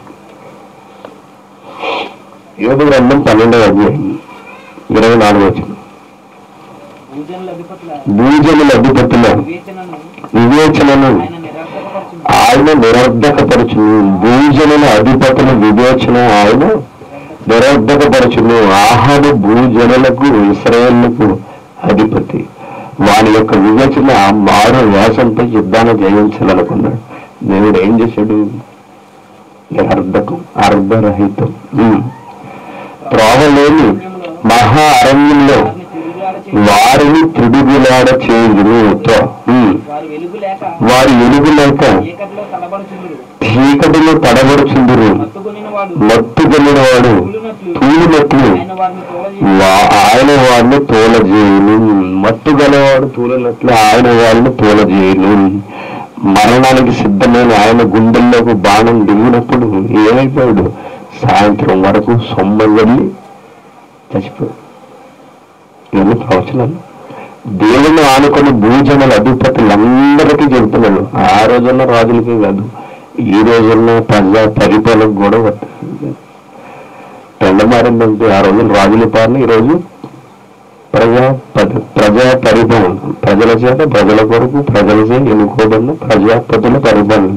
ఏడు గ్రంథం పన్నెండవ అధ్యాయం ఇరవై నాలుగు వచ్చిన భూజనుల అధిపతుల భూజనుల అధిపతుల వివేచనను వివేచనను ఆయన నిరర్థకపరిచింది ఆయన నిరర్ధకపరచును భూజనుల అధిపతుల వివేచన ఆయన నిరర్ధకపరచును ఆహాడు భూజనులకు ఇస్రాయేళ్లకు అధిపతి వాని యొక్క వివేచన మారు వ్యాసంతో యుద్ధాన్ని జయించాలనుకున్నాడు దేవుడు ఏం చేశాడు నిరర్ధకం అర్ధరహితం ఉమ్. త్రోవలేని మహా అరణ్యంలో వారిని తిరుగులాడ చేయుదురు. వారిని తిరుగులాడ చేయుదును తో- ఉమ్. వారు వెలుగు లేక వారి ఎలుగు లేక చీకటిలో తడబడుచుందురు చీకటిలో తడబడుచుందురు మత్తుకొనిన వాడు మత్తు వాడు తూలినట్లు తూలినట్లు ఆయన వారిని తోలజేసి వా- ఆయన వాడిని తోలజేయును మత్తు గలవాడు తూలినట్లు ఆయన వాడిని తోలజేయును మరణానికి సిద్ధమైన ఆయన గుండెల్లోకి బాణం దిగినప్పుడు ఏమైపోయాడు సాయంత్రం వరకు సొమ్మ వెళ్ళి చచ్చిపోయాడు ఇవన్నీ ప్రవచనాలు దేవుని ఆనుకొని భూజనుల అధిపతులందరికీ చెబుతున్నాడు ఆ రోజుల్లో రాజులకి కాదు ఈ రోజుల్లో ప్రజా పరిపాలనకు కూడా వర్తిస్తుంది. ట్రెండ్ మారిందంటే ఆ రోజులు రాజుల పాలన ఈరోజు ప్రజా పద- ప్రజా పరిపాలన ప్రజల చేత ప్రజల కొరకు ప్రజల చేత ఎన్నుకోబడిన ప్రజాపతుల పరిపాలన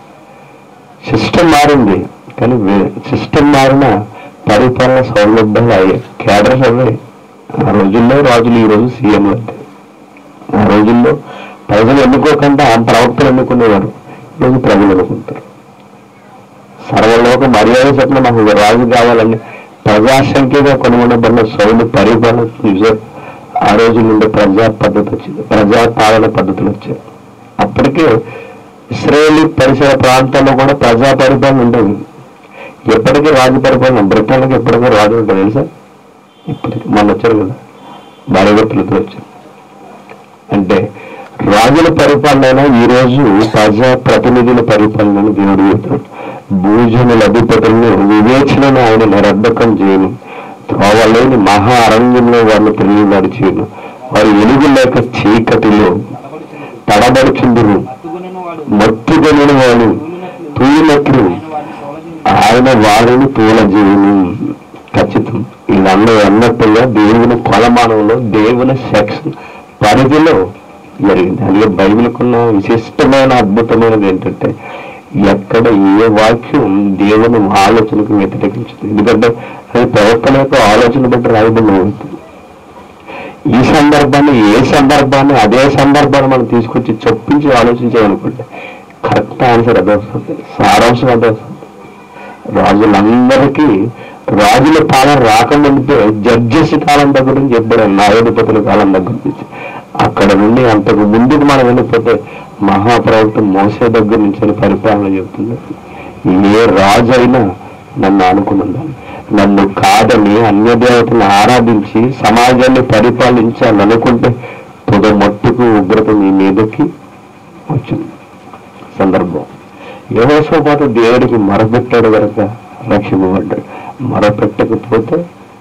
సిస్టమ్ మారింది కానీ సిస్టమ్ మారిన పరిపాలన సౌలభ్యాలు అయ్యాయి కేడర్స్ అవే ఆ రోజుల్లో రాజులు ఈ రోజు సీఎంలు అంటే ఆ రోజుల్లో ప్రజలు ఎన్నుకోకుండా ఆ ప్రవక్తలు ఎన్నుకునేవారు ఈరోజు ప్రజలు ఎన్నుకుంటారు సర్వలోక మర్యాద చెప్పిన మాకు ఒక రాజు కావాలని ప్రజాసంఖ్యగా కొనుగొనబడిన సౌలు పరిపాలన చూశారు ఆ రోజు నుండి ప్రజా పద్ధతి వచ్చింది ప్రజా పాలన పద్ధతులు వచ్చాయి అప్పటికే ఇస్రాయేలీ పరిసర ప్రాంతాల్లో కూడా ప్రజా పరిపాలన ఉండేది ఎప్పటికీ రాజు పరిపాలన బ్రిటన్కి ఎప్పటికీ రాజు ఉంటుంది తెలుసా ఇప్పటికీ మొన్న వచ్చారు కదా భార్యభర్తలతో వచ్చారు అంటే రాజుల పరిపాలన ఈ రోజు ప్రజా ప్రతినిధుల పరిపాలన దేవుడు చెబుతాడు భూజనుల అధిపతులను వివేచనను ఆయన నిరర్ధకం చేయను త్రోవలేని మహా అరణ్యంలో వారిని తిరిగి నడిచేను వారు ఎలుగు లేక చీకటిలో తడబడుచుండు తడబడుచుందురు మత్తుగునను వాడు మత్తుగలిన వాడు తూలినట్లు ఆయన వారిని సోలజేయును ఆయన వారిని తూలజేయును ఖచ్చితం వీళ్ళందరూ అన్నట్టుగా దేవుని కొలమానంలో దేవుని సెక్షన్ పరిధిలో జరిగింది అందుకే బైబిల్కున్న విశిష్టమైన అద్భుతమైనది ఏంటంటే ఎక్కడ ఏ వాక్యం దేవుని ఆలోచనకు వ్యతిరేకించదు ఎందుకంటే అది ప్రవర్తన యొక్క ఆలోచన బట్టి రాయబడి ఉంటుంది ఈ సందర్భాన్ని ఏ సందర్భాన్ని అదే సందర్భాన్ని మనం తీసుకొచ్చి చొప్పించి ఆలోచించామనుకోండి కరెక్ట్ ఆన్సర్ అదే వస్తుంది సారాంశం అదే వస్తుంది రాజులందరికీ రాజుల పాలన రాకముందే జడ్జెస్ కాలం దగ్గర నుంచి చెప్పాడు న్యాయాధిపతుల కాలం దగ్గర నుంచి అక్కడ నుండి అంతకు ముందుకు మనం వెళ్ళిపోతే మహాప్రవక్త మోసే దగ్గర నుంచి అని పరిపాలన చెప్తుంది ఏ రాజు అయినా నన్ను అనుకున్నాను నన్ను కాదని అన్య దేవతను ఆరాధించి సమాజాన్ని పరిపాలించాలనుకుంటే పొద మట్టుకు ఉగ్రత మీ మీదకి వచ్చింది సందర్భం యహోసోపాటు దేవుడికి మొరపెట్టాడు కనుక రక్షింపబడ్డాడు మొరపెట్టకపోతే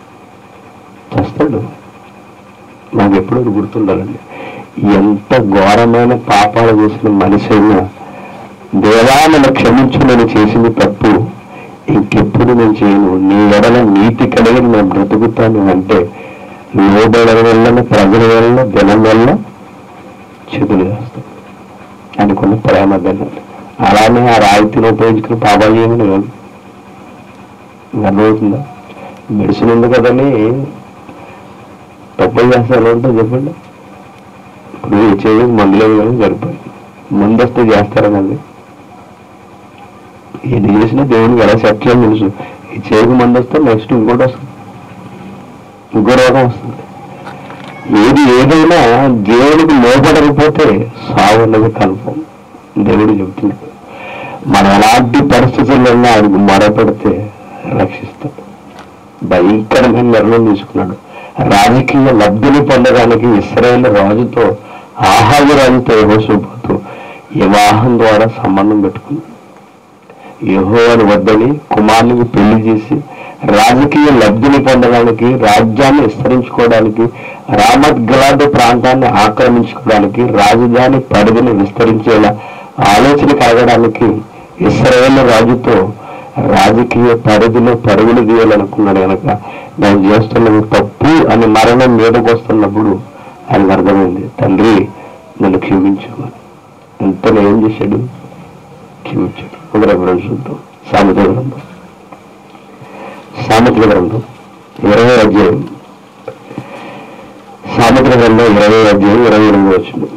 చేస్తాడు నాకు ఎప్పుడూ అది గుర్తుండాలండి ఎంత ఘోరమైన పాపాలు చేసిన మనిషి అయినా దేవా నన్ను క్షమించు నేను చేసింది తప్పు ఇంకెప్పుడు నేను చేయను నీ ఎడల నీతి కలిగి నేను బ్రతుకుతాను అంటే లోబడల వల్ల ప్రజల వల్ల జనం వల్ల చెదులు చేస్తాను అనుకున్న ప్రేమ ధన్యత అలానే ఆ రాయితీని ఉపయోగించుకుని పాపాలు చేయమని కాదు అర్థమవుతుందా మెడిసిన్ ఉంది కదని తప్పులు చేస్తారు అంటే చెప్పండి ఇప్పుడు ఈ చేయి మందులేదు కానీ సరిపోయింది ముందు వస్తే చేస్తారని అది ఏది చేసినా దేవునికి ఎలా సెటిల్ అని తెలుసు ఈ చేయికి మందు వస్తే నెక్స్ట్ ఇంకోటి వస్తుంది ఇంకో రోగం వస్తుంది ఏది ఏదైనా దేవుడికి లోపడకపోతే సావు అన్నది కన్ఫర్మ్ దేవుడు చెబుతున్నాడు మనం ఎలాంటి పరిస్థితుల్లో ఉన్నా ఆయనకు మొరపెడితే రక్షిస్తాడు భయంకరమైన నిర్ణయం తీసుకున్నాడు రాజకీయ లబ్ధిని పొందడానికి ఇస్రాయేల్ రాజుతో ఆహాజు రాజుతో యహోషుపోతూ వివాహం ద్వారా సంబంధం పెట్టుకుంది యహోవాని వద్దని కుమారునికి పెళ్లి చేసి రాజకీయ లబ్ధిని పొందడానికి రాజ్యాన్ని విస్తరించుకోవడానికి రామత్ గలాడ్ ప్రాంతాన్ని ఆక్రమించుకోవడానికి రాజధాని పరిధిని విస్తరించేలా ఆలోచన కలగడానికి ఇస్రాయేల్ రాజుతో రాజకీయ పరిధిలో పరుగులు తీయాలనుకున్నాడు కనుక నేను చేస్తున్నది తప్పు అని మరణం మీదకు వస్తున్నప్పుడు ఆయనకు అర్థమైంది తండ్రి నన్ను క్షమించు ఎంత ఏం చేశాడు క్షమించాడు ఒక రెఫరెన్స్ చూద్దాం సామెత గ్రంథం సామెతల గ్రంథం ఇరవై అధ్యాయం సామెతల గ్రంథం ఇరవై అధ్యాయం ఇరవై ఎనిమిది వచ్చింది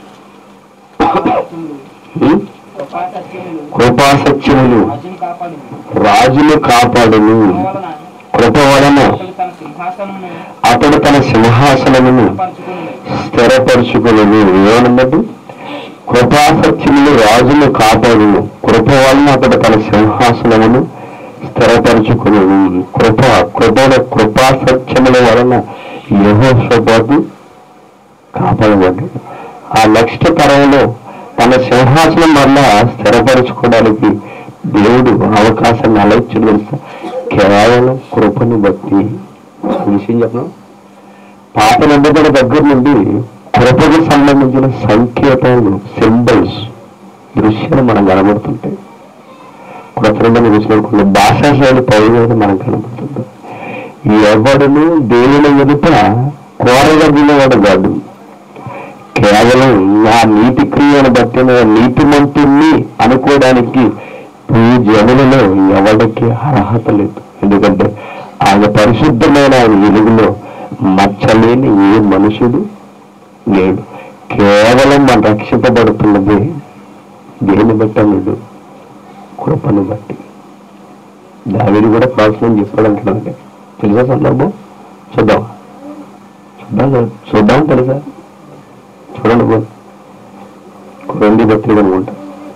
కృపాసత్యములు కృపాసత్యములు రాజును కాపాడు రాజులు కాపాడును వలన కృప వలన అతడు తన సింహాసనమును అతడు తన సింహాసనమును పరచుకుని స్థిరపరుచుకును ఏమన్నట్టు కృపాసత్యములు రాజును కాపాడును కృప వలన అతడు తన సింహాసనమును స్థిరపరుచుకును కృప కృప కృపాసత్యముల వలన యహోషపాటు కాపాడబడ్డాడు ఆ నెక్స్ట్ తరంలో తన సింహాసనం వల్ల స్థిరపరచుకోవడానికి దేవుడు అవకాశాన్ని అలా ఇచ్చాడు తెలుసా కేవలం కృపను బట్టి ఒక విషయం చెప్పను పాత నిబంధన దగ్గర నుండి కృపకు సంబంధించిన సంకేతాలు సింబల్స్ దృశ్యాలు మనం కనబడుతుంటాయి కొత్త నిబంధన చూసినప్పుడు భాషా శైలి పౌరులు మనకు కనబడుతుంది ఎవడును దేవుని ఎదుట కోరగలిగినవాడు కాదు కేవలం నా నీతి క్రియను బట్టి నా నీతిమంతుణ్ణి అనుకోవడానికి ఈ జనులలో ఎవరికి అర్హత లేదు ఎందుకంటే ఆయన పరిశుద్ధమైన ఆయన వెలుగులో మచ్చలేని ఏ మనుషుడు లేడు కేవలం మనం రక్షింపబడుతున్నది దేని బట్టి అన్నాడు కృపను బట్టి దావిడి కూడా ప్రార్థన చెప్పాడంటున్నాడు తెలుసా సందర్భం చూద్దాం చూద్దాం చూద్దాం తెలుసా చూడండి బాబు రెండు పత్రిక అనుకుంటా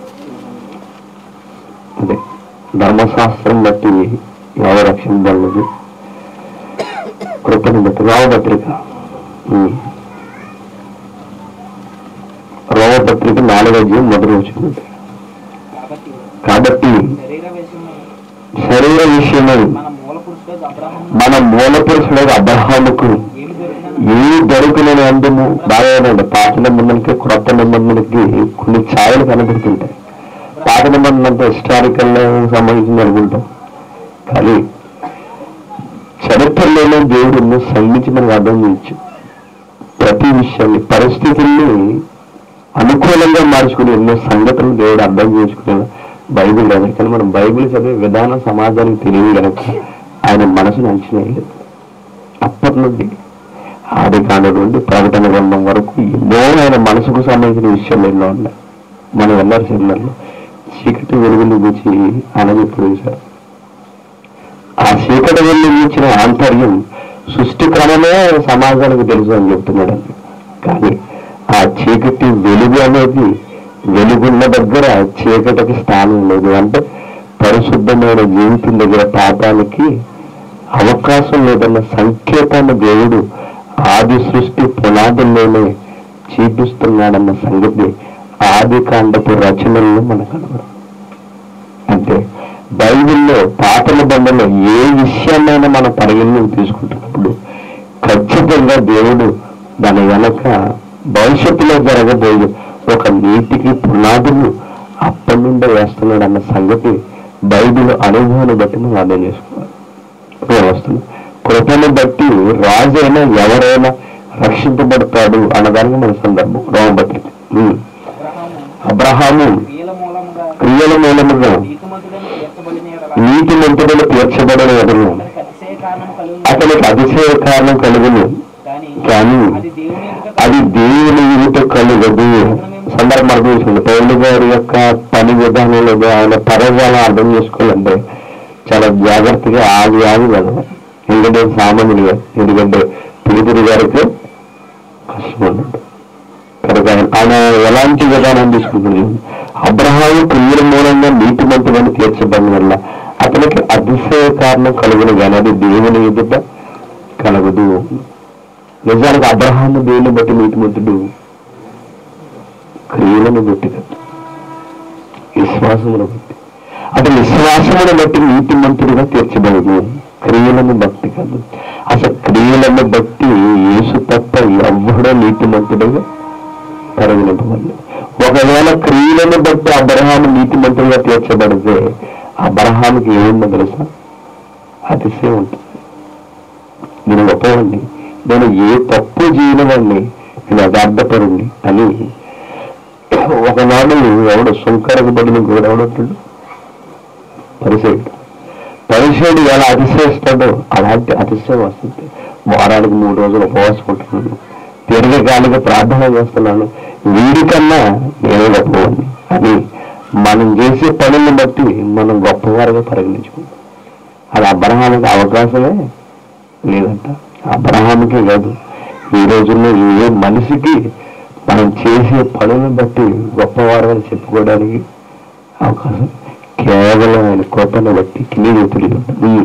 అదే ధర్మశాస్త్రం బట్టి ఎవరు రక్షించబడలేదు కృపను బట్టి రామపత్రిక ఉమ్. రోమపత్రిక నాలుగో అధ్యాయం మొదటి వచ్చింది కాబట్టి కాబట్టి శరీర విషయంలో శరీర విషయమై మన మూల పురుషుడు అబ్రహం మన మూల పురుషుడు అబ్రహాముకు ఏమి దొరికిన ఏ దొరికిన అందము బాగానండి పాత నిబంధనకి క్రొత్త నిబంధనకి కొన్ని ఛాయలు కనబడుతుంటాయి పాత నిబంధన అంతా హిస్టారికల్ సంబంధించింది అనుకుంటాం కానీ చరిత్రలోనే దేవుడు ఎన్నో సంధించి మనకు అర్థం చేయొచ్చు ప్రతి విషయాన్ని పరిస్థితుల్ని అనుకూలంగా మార్చుకుని ఎన్నో సంగతులను దేవుడు అర్థం చేసుకునే బైబిల్ కదా కానీ మనం బైబిల్ చదివే విధానం సమాజానికి తెలియదు కనుక ఆయన మనసును అంచనా వేయలేదు అప్పటి నుండి ఆది కాండం నుండి ప్రకటన గ్రంథం వరకు ఎన్నో ఆయన మనసుకు సంబంధించిన విషయాలు ఎన్నో ఉన్నాయి మనం వెళ్ళారు సినిమాల్లో చీకటి వెలుగుని గురించి ఆయన ఇప్పుడు చూశారు ఆ చీకటి వెలుగు ఇచ్చిన ఆంతర్యం సృష్టి క్రమమే సమాజానికి తెలుసు అని చెప్తున్నాడు కానీ ఆ చీకటి వెలుగు అనేది వెలుగున్న దగ్గర చీకటికి స్థానం లేదు అంటే పరిశుద్ధమైన జీవితం దగ్గర పాపానికి అవకాశం లేదన్న సంకేతాన్ని దేవుడు ఆది సృష్టి పునాదుల్లోనే చూపిస్తున్నాడన్న సంగతి ఆది కాండపు రచనల్లో మనకు కనబడు అంటే బైబిల్లో పాతల బండలో ఏ విషయాన్నైనా మన పరిగణలోకి తీసుకుంటున్నప్పుడు ఖచ్చితంగా దేవుడు దాని వెనక భవిష్యత్తులో జరగబోయే ఒక నీతికి పునాదులు అప్పటి నుండే వేస్తున్నాడు అన్న సంగతి బైబిల్ అనుభవాన్ని బట్టి మనం అర్థం చేసుకోవాలి వ్యవస్థలు కృపను బట్టి రాజైనా ఎవరైనా రక్షింపబడతాడు అన్నదానికి మన సందర్భం రోమపత్రిక ఉమ్. అబ్రహాము అబ్రహాము క్రియల మూలముగా క్రియల మూలముగా నీతిమంతుడని తీర్చబడిన ఎడల నీతి మంతుడలు తీర్చబడిన ఎడలు అతనికి అతిశయ కారణం కలుగును అతనికి అతిశయ కారణం కలుగును కానీ కానీ అది దేవుని ఎదుట అది దేవుని ఇంట కలుగదు సందర్భం అర్థం చేసుకుంది పౌరులు గారి యొక్క పని విధానంలో ఆయన పరజాలం అర్థం చేసుకోవాలంటే చాలా జాగ్రత్తగా ఆగి ఆగి వెళ్ళాలి ఎందుకంటే సామాన్యుడిగా ఎందుకంటే పిలుపురి గారికి కష్టం అన్నట్టు కనుక ఆయన ఎలాంటి విధానం తీసుకుంటుంది అబ్రహాము క్రియల మూలంగా నీతిమంతులను తీర్చబడిన వల్ల అతనికి అతిశయ కారణం కలుగును కానీ అది దేవుని ఎదుట కలగదు నిజానికి అబ్రహాము దేవుని బట్టి నీతిమంతుడు క్రియలను బట్టి కాదు విశ్వాసమును బట్టి అతని విశ్వాసమును బట్టి నీతిమంతుడిగా తీర్చబడదు క్రియలను బట్టి కాదు అసలు క్రియలను బట్టి యేసు తప్ప ఎవ్వడో నీతిమంతుడిగా పరిగణింపబడలేదు ఒకవేళ క్రియలను బట్టి అబ్రహాము నీతిమంతుడిగా తీర్చబడితే అబ్రహాముకి ఏముందో తెలుసా అతిశయం ఉంటుంది నేను గొప్పవాడిని నేను ఏ తప్పు చేయనివాడిని నేను యథార్థపరుణ్ణి అని ఒకనాడు ఎవడు సుంకరకు బడిన కూడా ఎవడంటాడు పరిసేయుడు పరిసేయుడు ఎలా అతిశయిస్తాడో అలాంటి అతిశయం వస్తుంది వారానికి మూడు రోజులు ఉపవాసం ఉంటున్నాను దీర్ఘకాలిక ప్రార్థన చేస్తున్నాను వీడికన్నా నేను గొప్పవాడిని అని మనం చేసే పనులను బట్టి మనం గొప్పవారుగా పరిగణించుకుంటాం అది అబ్రహానికి అవకాశమే లేదంట అబ్రహాంకే కాదు ఈ రోజుల్లో ఏ మనిషికి మనం చేసే పనులను బట్టి గొప్పవారుగా చెప్పుకోవడానికి అవకాశం కేవలం ఆయన కోపను బట్టి కింది తెలియదు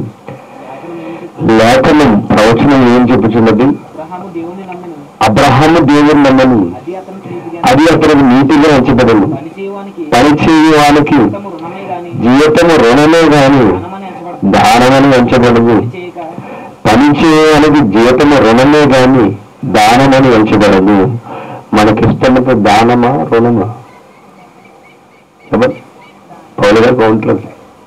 లేఖనం ప్రవచనం ఏం చెప్పుచున్నది అబ్రహాము దేవుని నమ్మిన అబ్రహాము దేవుని నమ్మని అది అతనికి నీతిగా అది అతనికి నీతిగా ఎంచబడను పని చేయవానికి పని చేయడానికి జీతము రుణమే గాని జీవితము రుణమే గాని ధనమని దానమని ఎంచబడదు పని చేయక పని చేయడానికి జీతము రుణమే గాని దానమని ఎంచబడదు మనకిష్టమైతే దానమా రుణమా చెప్పండి పౌలు గారు కౌంటర్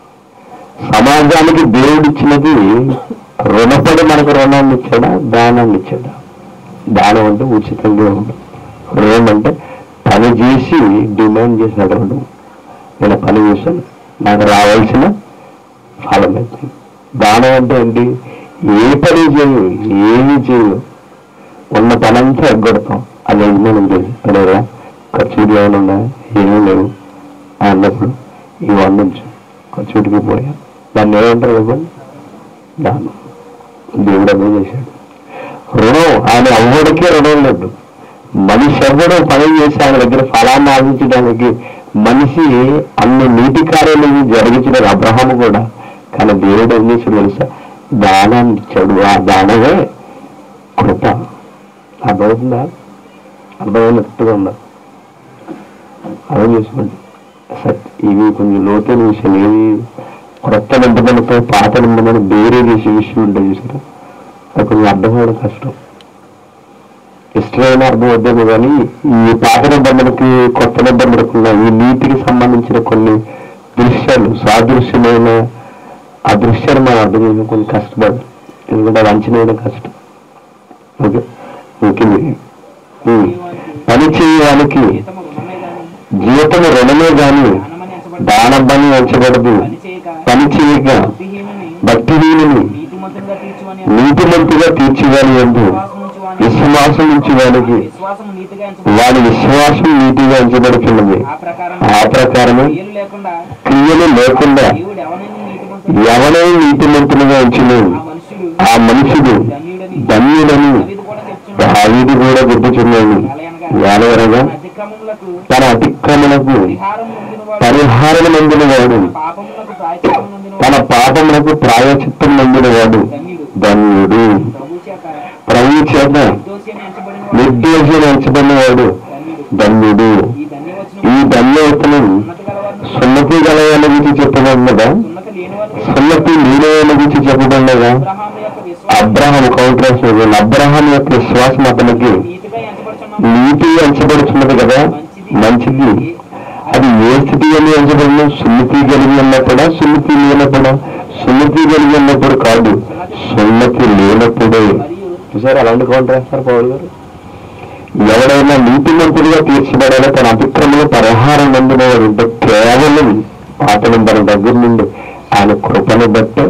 సమాజానికి దేవుడు ఇచ్చినది రుణపడి మనకు రుణాన్ని ఇచ్చాడా దానాన్ని ఇచ్చాడా దానం అంటే ఉచితంగా ఉండదు రుణం అంటే పని చేసి డిమాండ్ చేశాడు రుణం నేను పని చేశాను నాకు రావాల్సిన ఫలం అయితే దానం అంటే ఏంటి ఏ పని చేయు ఏమి చేయు ఉన్న పనంతా ఎగ్గొడతాం అది యజమానం తెలుసు అదేరా ఖర్చులు ఏమైనా ఉన్నాయా ఏమీ లేవు అన్నప్పుడు ఇవి అందించు ఖర్చుడికి పోయా దాన్ని ఏమంటారు ఇవ్వండి దానం దేవుడు అదే చేశాడు రుణం ఆయన అవ్వడికే రుణం లేదు మనిషి ఎవ్వడో పని చేసి ఆయన దగ్గర ఫలాన్ని ఆశించడానికి మనిషి అన్ని నీటి కార్యాలను జరిగించిన అబ్రహాము కూడా కానీ దేవుడు ఏం చేశాడు తెలుసా దానాన్ని ఇచ్చాడు ఆ దానమే కృప అర్థమవుతుందా అర్థమైనట్టుగా ఉందా అర్థం చేసుకోండి సత్ ఇవి కొంచెం లోతైన విషయాలు ఏవి క్రొత్త నిబంధనతో పాత నిబంధన వేరే చేసే విషయం ఉంటుంది చూసారా అది కొంచెం అర్థం అవ్వడం కష్టం ఇష్టమైన అర్థం వద్దేమో కానీ ఈ పాత నిబంధనకి కొత్త నిబంధనకు ఉన్న ఈ నీతికి సంబంధించిన కొన్ని దృశ్యాలు సాదృశ్యమైన ఆ దృశ్యాన్ని మనం అర్థం చేయడం కొంచెం కష్టపడాలి ఎందుకంటే అది అంచనా వేయడం కష్టం ఓకే ఓకే ఉమ్. పని చేయడానికి జీతము రుణమే గాని జీతము రుణమే గాని దానమని ఎంచబడదు దానమని ఎంచబడదు పని చేయక పని చేయక బుద్ధిహీనుని భక్తిహీనుని నీతిమంతునిగా తీర్చువని నీతిమంతుగా తీర్చివాని ఎందు విశ్వాసం ఉంచువాని విశ్వాసం ఉంచి వానికి విశ్వాసము నీతిగా ఎంచబడి వాడి విశ్వాసం నీతిగా ఎంచబడుతున్నది ఆ ప్రకారం ఆ ప్రకారమే క్రియలు లేకుండా క్రియలు లేకుండా దేవుడు ఎవరైనా నీతిమంతుడు ఎవడే నీతిమంతునిగా ఉంచును ఆ మనుషుడు ఆ మనుషుడు ధన్యుడని దావీదు కూడా చెప్తున్నాడు దావీదు కూడా చెప్పుచున్నాడు యాలవరగా తన అతిక్రమములకు తన అతిక్రమణకు పరిహారం నొందినవాడు పరిహారం నందిన వాడు పాపములకు ప్రాయశ్చిత్తం నొందినవాడు తన పాపములకు ప్రాయచిత్తం నందిన వాడు ధన్యుడు ధన్యుడు ప్రభు చేత ప్రభు చేత నిర్దోషి అని ఎంచబడిన నిర్దేశం ఎంచబడిన వాడు ధన్యుడు ధన్యుడు ఈ ఈ ధన్యవచనం ధన్యవతనం ఉన్నతి గలవారిని సున్నతి గల గురించి చెప్పబడినదా ఉన్నతి లేని వారిని సున్నతి లేని గురించి చెప్పబడినదా అబ్రహాము యొక్క విశ్వాసం అబ్రహం కౌంటర్ అబ్రహం యొక్క విశ్వాసం అతనికి నీతిగా ఎంచబడుచున్నాము నీతి ఎంచబడుతున్నది కదా మంచిది అది ఏ స్థితి అని ఎంచబడిన సున్నతి కలిగి ఉన్నప్పుడా సున్నతి లేనప్పుడా సున్నతి కలిగి ఉన్నప్పుడు కాదు సున్నతి లేనప్పుడే మరియు చూసారు అలాంటి కౌంటర్ వేస్తారు పౌరు గారు ఎవడైనా నీతిమంతుడిగా తీర్చబడాలో తన అతిక్రమణ పరిహారం పొందినవాడు ఉంటే కేవలం పాతలు తన దగ్గర నుండి ఆయన కృపను బట్టే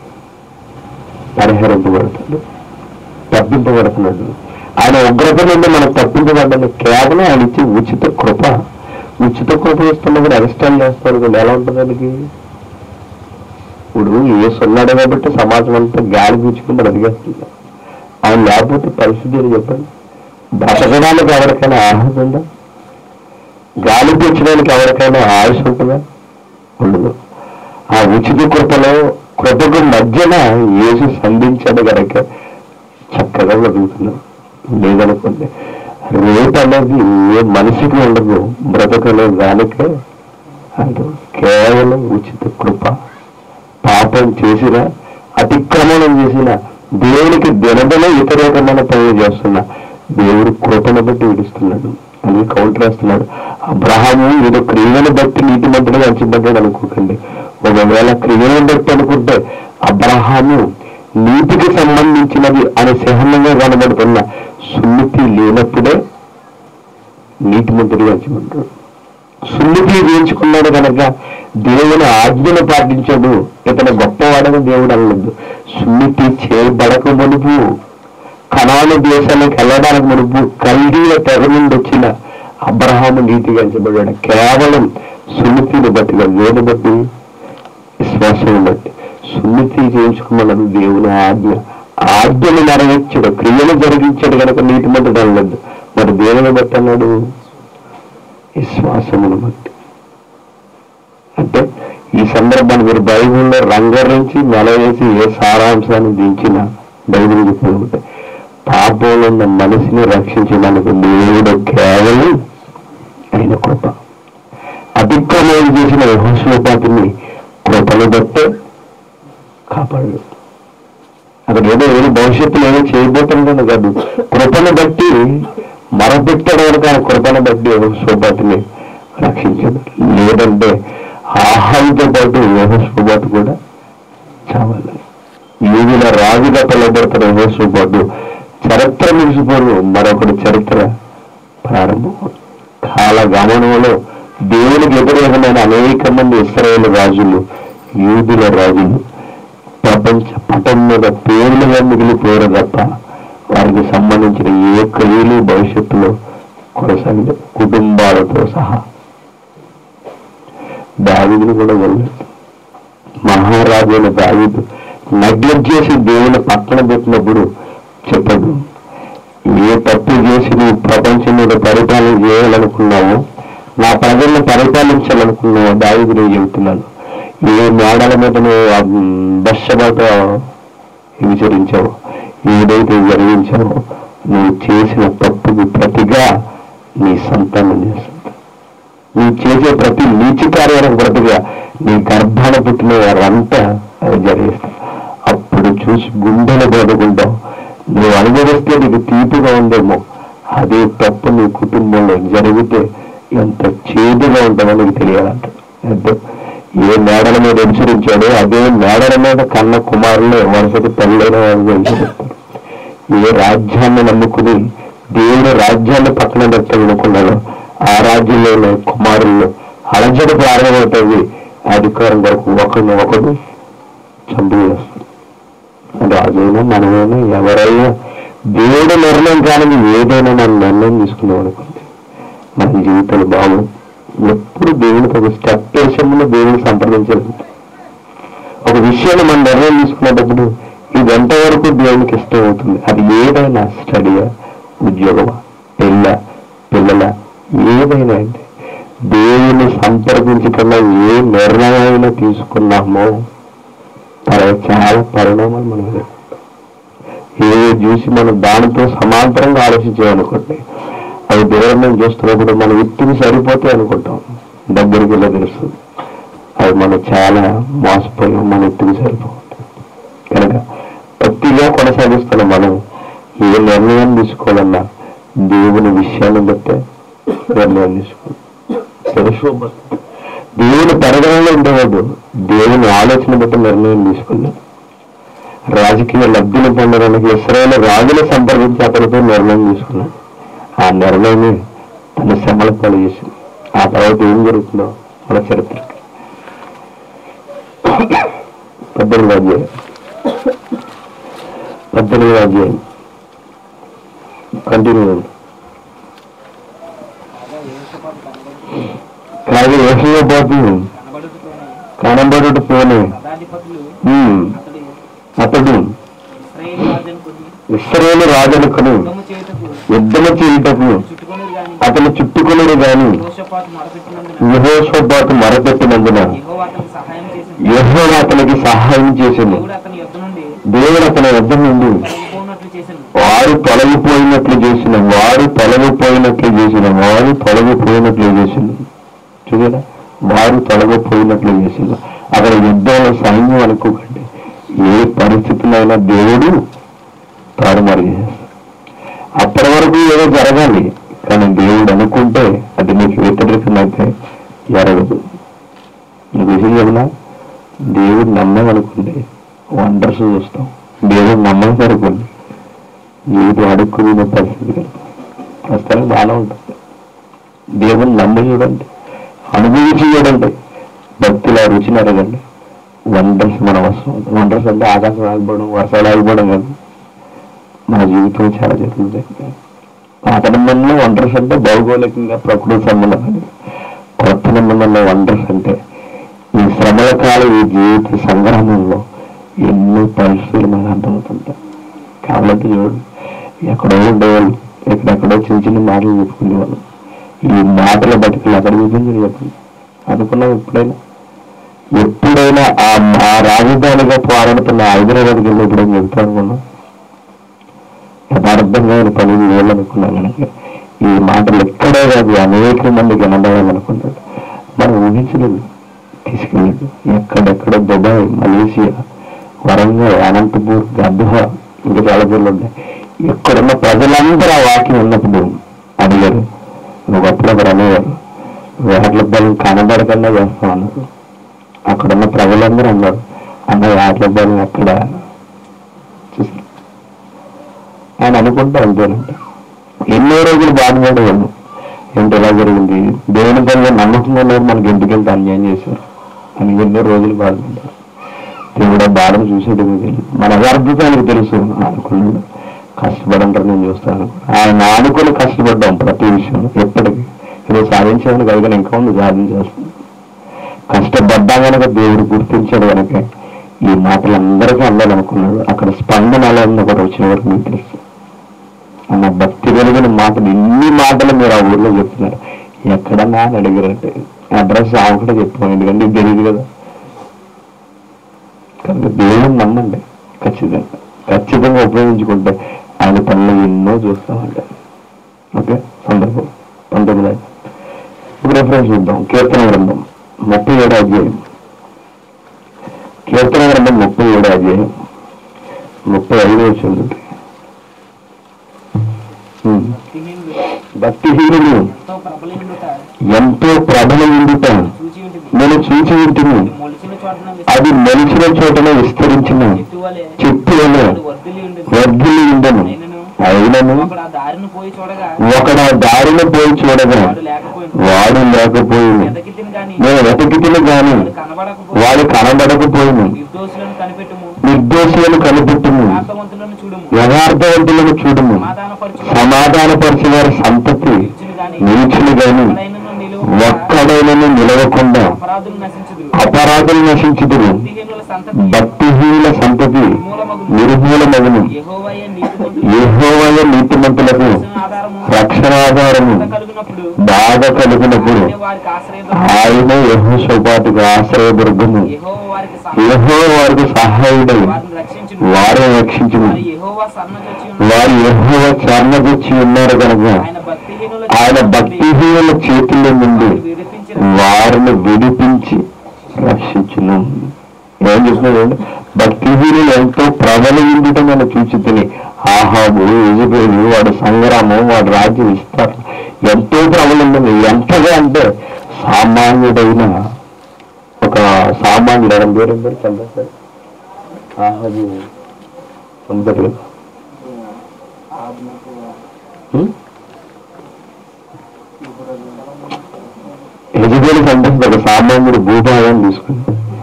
పరిహరింపబడతాడు తప్పింపబడుతున్నాడు ఆయన ఉగ్రత నుండి మనం తప్పించబడ్డాడు కేవలం ఆయన ఇచ్చే ఉచిత కృప ఉచిత కృప ఇస్తున్నప్పుడు ఎక్స్టెండ్ చేస్తాడు కూడా ఎలా ఉంటుంది దానికి ఇప్పుడు ఏసు ఉన్నాడు కాబట్టి సమాజం అంతా గాలి పీచుకుని బ్రతికేస్తుంది ఆయన లేకపోతే పరిస్థితి ఏంటి చెప్పండి బ్రతకడానికి ఎవరికైనా ఆహారం ఉందా గాలి పీల్చడానికి ఎవరికైనా ఆయుష్ ఉంటుందా ఉండదు ఆ ఉచిత కృపలో కృపకు మధ్యన యేసు సంధించాడు కనుక చక్కగా బ్రతుకుతున్నాం లేదనుకోండి రేపు అనేది ఏ మనిషికి ఉండదు బ్రతకలే దానికే అది కేవలం ఉచిత కృప పాపం చేసిన అతిక్రమణం చేసిన దేవునికి దినదిన వ్యతిరేకమైన పనులు చేస్తున్నా దేవుడు కృపను బట్టి విడుస్తున్నాడు అని కౌంటర్ వేస్తున్నాడు అబ్రహాము ఏదో క్రియను బట్టి నీతి మంత్రులు అంచబడ్డాడు అనుకోకండి ఒకవేళ క్రియను బట్టి అనుకుంటే అబ్రహాము నీతికి సంబంధించినది అని సహనంగా కనబడుతున్న సున్నితి లేనప్పుడే నీతి మంత్రులు అంచబడ్డాడు సున్నితి వేయించుకున్నాడు కనుక దేవుని ఆజ్ఞను పాటించాడు ఇతను గొప్పవాడని దేవుడు అనలేదు సున్నితి చేయబడక మునుపు కణాను దేశానికి వెళ్ళడానికి మునుపు కల్దీల తెగ నుండి వచ్చిన అబ్రహాము నీతిగా ఎంచబడ్డాడు కేవలం సున్నితిని బట్టి కాదు, దేని బట్టి విశ్వాసం బట్టి సున్నితి చేయించుకున్నాడు దేవుని ఆజ్ఞ ఆజ్ఞను నెరవేర్చాడు క్రియలు జరిగించాడు కనుక నీతి మంత్రుడు అనలేదు మరి దేవుని బట్టి అన్నాడు విశ్వాసమును బట్టి అంటే ఈ సందర్భాన్ని మీరు బైబిల్లో రంగరించి మెలవేసి ఏ సారాంశాన్ని దించిన బైబిల్ చెప్పాలంటే పాపంలో ఉన్న మనిషిని రక్షించడానికి దేవుడు కేవలం ఆయన కృప అతిక్రమం చేసిన యహోశోపాతిని కృపను బట్టే కాపాడు అక్కడ ఏదో ఏదో భవిష్యత్తులో ఏదో చేయబోతుందని కాదు కృపను బట్టి మరపెట్టడానికి ఆయన కృపను బట్టి యహోశోబాతుని రక్షించాడు లేదంటే ఆహారంతో పాటు యహోశోబాతు కూడా చావాలి యూదుల రాజుగా పిలువబడుతున్న యహోశోబాతు చరిత్ర ముగిసిపోరు మరొకటి చరిత్ర ప్రారంభం కాల గమనంలో దేవునికి వ్యతిరేకమైన అనేక మంది ఇస్రాయేల్ రాజులు యూదుల రాజులు ప్రపంచ పటం మీద పేర్లుగా మిగిలిపోయారు తప్ప వారికి సంబంధించిన ఏ క్రియలు భవిష్యత్తులో కొనసాగలేదు కుటుంబాలతో సహా దావిదులు కూడా వెళ్ళలేదు మహారాజు అయిన దావిదు నెగ్లెక్ట్ చేసి దేవుని పక్కన పెట్టినప్పుడు చెప్పదు ఏ తప్పు చేసి నువ్వు ప్రపంచం మీద పరిపాలన చేయాలనుకున్నావో నా ప్రజలను పరిపాలించాలనుకున్నావో దావిదు నేను చెబుతున్నాను ఏ మేడల మీద నువ్వు దశబట విచరించావో ఏదైతే జరిగించావో నువ్వు చేసిన తప్పుకి ప్రతిగా నీ సంతానం చేస్తుంది నువ్వు చేసే ప్రతి నీచి కార్యానికి ప్రతిగా నీ గర్భాన పుట్టిన వారంతా అది జరిగిస్తారు అప్పుడు చూసి గుండెలు బాదుకుంటావు నువ్వు అనుభవిస్తే నీకు తీపిగా ఉందేమో అదే తప్పు నీ కుటుంబంలో జరిగితే ఎంత చేదుగా ఉంటుందో నీకు తెలియాలంట అంటే ఏ మేడల మీద అనుసరించాడో అదే మేడల మీద కన్న కుమారులే వరుసకు తల్లిన వారిని అనుసరిస్తారు ఏ రాజ్యాన్ని నమ్ముకుని దేవుని రాజ్యాన్ని పక్కన పెట్టాలనుకున్నాడో ఆ రాజ్యంలోనే కుమారులు అలజడి ప్రారంభమవుతుంది అధికారం కొరకు ఒకరిని ఒకడు చంపేస్తారు రాజైనా మనమైనా ఎవరైనా దేవుడు నిర్ణయం కానీ ఏదైనా మనం నిర్ణయం తీసుకున్నాం అనుకోండి మన జీవితాలు బాగు ఎప్పుడు దేవునికి ఒక స్టెప్ వేసే ముందు దేవుని సంప్రదించాలి ఒక విషయాన్ని మనం నిర్ణయం తీసుకునేటప్పుడు ఇది ఎంతవరకు దేవునికి ఇష్టం అవుతుంది అది ఏదైనా స్టడీయా ఉద్యోగమా పెళ్ళ పిల్లల ఏదైనా అండి దేవుని సంప్రదించకుండా ఏ నిర్ణయమైనా తీసుకున్నామో తర్వాత చాలా పరిణామాలు మనం ఎదుర్కొంటాం ఏది చూసి మనం దానితో సమాంతరంగా ఆలోచించామనుకోండి అవి దూరం నుంచి చూస్తున్నప్పుడు మన వ్యక్తికి సరిపోతాయి అనుకుంటాం దగ్గరికి వెళ్ళి తెలుస్తుంది అవి మనం చాలా మోసపోయాం మన వ్యక్తికి సరిపోతుంది కనుక భక్తిగా కొనసాగిస్తున్న మనం ఏ నిర్ణయం తీసుకోవాలన్నా దేవుని విషయాన్ని బట్టే నిర్ణయం తీసుకోవాలి తెలుసు దేవుని పరిగణనలో ఉండేవాడు దేవుని ఆలోచన బట్టి నిర్ణయం తీసుకున్నాడు రాజకీయ లబ్ధిని పొందడానికి ఇస్రాయేల్ రాజులు సంప్రదించి అతనితో నిర్ణయం తీసుకున్నాడు ఆ నిర్ణయమే తన శ్రమల పాలు చేసింది ఆ తర్వాత ఏం జరుగుతుందో మన చరిత్ర పద్దెనిమిది అధ్యాయం పద్దెనిమిది అధ్యాయం కంటిన్యూ కాగా కాగా యేసుపాటు కనబడు యేసయ్యబాబు కనబడుటతోనే కనబడుట పోనే పదాధిపతులు ఉమ్, అతడు అతడు ఇశ్రాయేలు రాజనుకొని ఇస్రాయేలు రాజులకును యుద్ధము చేయుటకు యుద్ధము చేయుటకు చుట్టుకొని గాని అతను చుట్టుకున్నాడు గాని యోషపాతు మొరపెట్టినందున యహోషోబాతు మరపెట్టినందున యెహోవా అతనికి సహాయం చేసింది యహో అతనికి సహాయం చేసింది దేవుడు అతని యుద్ధ నుండి దేవుడు అతని యుద్ధం నుండి తొలగిపోనట్లు చేసింది వారు తొలగిపోయినట్లు చేసిన వారు తొలగిపోయినట్లు చేసిన వారు తొలగిపోయినట్లు చేసిన చూడరా వారు తొలగిపోయినట్లు చేసిన అక్కడ యుద్ధంలో సైన్యం అనుకోకండి ఏ పరిస్థితులైనా దేవుడు తారుమారు చేసేస్తాడు అప్పటి వరకు ఏదో జరగాలి కానీ దేవుడు అనుకుంటే అది నీకు వ్యతిరేకమైతే జరగదు నీకు విషయం చెప్పినా దేవుడు నమ్మమనుకోండి వండర్స్ చూస్తాం దేవుడు నమ్మకనుకోండి ఏది అడుక్కునే పరిస్థితి కలుగుతుంది ప్రస్తుతానికి బాగానే ఉంటుంది దేవుని నమ్మి చూడండి అనుభవించి చూడండి భక్తుల రుచిని అడగండి వండర్స్ మన వస్తాం వండర్స్ అంటే ఆకాశం ఆగిపోవడం వర్షాలు ఆగిపోవడం కాదు మన జీవితం చాలా జరుగుతుంది పాత నిబంధనలో వండర్స్ అంటే భౌగోళికంగా ప్రకృతి సంబంధం కొత్త నిబంధనలో వండర్స్ అంటే ఈ శ్రమల కాలం ఈ జీవిత సంగ్రామంలో ఎన్నో పరిస్థితులు మనకు అర్థమవుతుంటాయి కాబట్టి చూడు ఎక్కడో ఉండేవాళ్ళు ఎక్కడెక్కడో చిన్న చిన్న మాటలు చెప్పుకునేవాళ్ళు ఈ మాటల బతుకులు ఎక్కడ చూపించి చెప్పండి అనుకున్నాం ఎప్పుడైనా ఎప్పుడైనా ఆ ఆ రాజధానిగా పోరాడుతున్న హైదరాబాద్కి వెళ్ళి ఎప్పుడైనా చెప్తా అనుకున్నాం యథార్థంగా పని వేయాలనుకున్నాం కనుక ఈ మాటలు ఎక్కడే కాదు అనేక మందికి వినబడాలనుకుంటాడు మనం ఊహించలేదు తీసుకెళ్ళాడు ఎక్కడెక్కడ దుబాయ్ మలేషియా వరంగల్ అనంతపూర్ గద్ద ఇంకా చాలా పేర్లు ఉంటాయి ఇక్కడున్న ప్రజలందరూ ఆ వాక్యం ఉన్నప్పుడు అడిగారు నువ్వు అప్పుడప్పుడు అనేవారు వేట్ల బలం కనబడకుండా చేస్తా అన్నారు అక్కడున్న ప్రజలందరూ అన్నారు అన్న వేట్ల బలం ఎక్కడ చూసి ఆయన అనుకుంటా అంతేనంట ఎన్నో రోజులు బాధపడేవాడు ఏంటి ఎలా జరిగింది దేవుని పనిలో నమ్మకం ఉన్నవారు మనకి ఎందుకంత అన్యాయం చేశారు అని ఎన్నో రోజులు బాధపడ్డారు దేవుడు ఆ బాధను చూసేది తెలియదు మన యథార్థతానికి తెలుసు అనుకున్నాడు కష్టపడంటారు నేను చూస్తాను ఆయన ఆనుకొని కష్టపడ్డాం ప్రతి విషయంలో ఎప్పటికీ ఇది సాధించామని కలిగిన ఇంకా ఉంది సాధించేస్తాం కష్టపడ్డా కనుక దేవుడు గుర్తించాడు కనుక ఈ మాటలు అందరికీ అందాలనుకున్నాడు అక్కడ స్పందన అలా ఉంది ఒకటి వచ్చిన వరకు మీకు తెలుసు అన్న భక్తి కలిగిన మాటలు ఇన్ని మాటలు మీరు ఆ ఊర్లో చెప్తున్నారు ఎక్కడన్నా అని అడిగారంటే అడ్రస్ ఆ ఒకటే చెప్తాం ఎందుకంటే ఇది తెలియదు కదా కనుక దేవుని నమ్మండి ఖచ్చితంగా ఖచ్చితంగా ఉపయోగించుకుంటే ఆయన పనులు ఎన్నో చూస్తామంటే ఓకే సందర్భం పంతొమ్మిది ఒక రెఫరెన్స్ చూద్దాం కీర్తన గ్రంథం ముప్పై ఏడు అధ్యాయం కీర్తన గ్రంథం ముప్పై ఏడు అధ్యాయం ముప్పై ఐదు వచ్చింది భక్తిహీనులు భక్తిహీనులు ఎంతో ప్రబలిండుట ఎంతో ప్రబల ఉండుట చూచి ఉంటుంది నేను చూసి ఉంటుంది మొలిచిన చోటన అది మొలిచిన చోటనే విస్తరించిన చెట్టు వలె చెట్టు వలె అది వర్ధిల్లి ఉంటుంది వర్ధిల్లి ఉండను అయినను ఒకడు ఆ దారిని పోయి చూడగా ఒకడు ఆ దారిలో పోయి చూడగా వాడు లేకపోయింది వాడు లేకపోయింది ఎదకితిని గాని నేను వెతకితిని గాని వాడు కనబడకపోయి వాడు కనబడకపోయిను నిర్దోషులను కనిపెట్టుము నిర్దోషులను కనిపెట్టుము యథార్థవంతులను చూడుము యథార్థవంతులను చూడము సమాధానపరచు సమాధానపరిచిన వారి సంతతి నిలిచిన గాని నిలిచిన గాని ఎవడైనను నిలువకుండా ఒక్కడైనను నిలవకుండా అపరాధులు నశించుదురు అపరాధులు నశించుదురు భక్తిహీనుల సంతతి భక్తిహీనుల సంతతి నిర్మూలమగును నిర్మూలమగును యెహోవాయే నీతిమంతుడు యెహోవయ నీతిమంతులకు ఆధారము రక్షణాధారము కలుగునప్పుడు బాధ కలిగినప్పుడు ఆయనే వారికి ఆశ్రయదుర్గము. ఆయన యహోషపాటుగా ఆశ్రయదుర్గము యెహోవా వారికి సహాయం యహో వారికి సహాయుడై వారిని రక్షించును వారిని రక్షించును వారి యెహోవా సన్నజొచ్చి ఉన్నాడు. వారు యహోవ చర్మగుచ్చి ఉన్నారు కనుక ఆయన భక్తిహీనుల ఆయన చేతిలో నుండి భక్తిహీనుల చేతుల నుండి వారిని విడిపించిన వారిని విడిపించి రక్షించును ఏం చెప్తున్నాడు భక్తిహీనులు ఎంతో ప్రబలిందుట మనం చూసి తిని ఆహాబు యజబేలు వాడు సంగ్రామం వాడు రాజ్యం ఇస్తారు ఎంతో ప్రబలిందని ఎంతగా అంటే సామాన్యుడైన ఒక సామాన్యుడు ఆయన పేరు ఏం పేరు చంద్రశేఖర్ ఆహాబు అందరు యజబేలు సంబంధించిన ఒక సామాన్యుడు భూభాగాన్ని తీసుకుని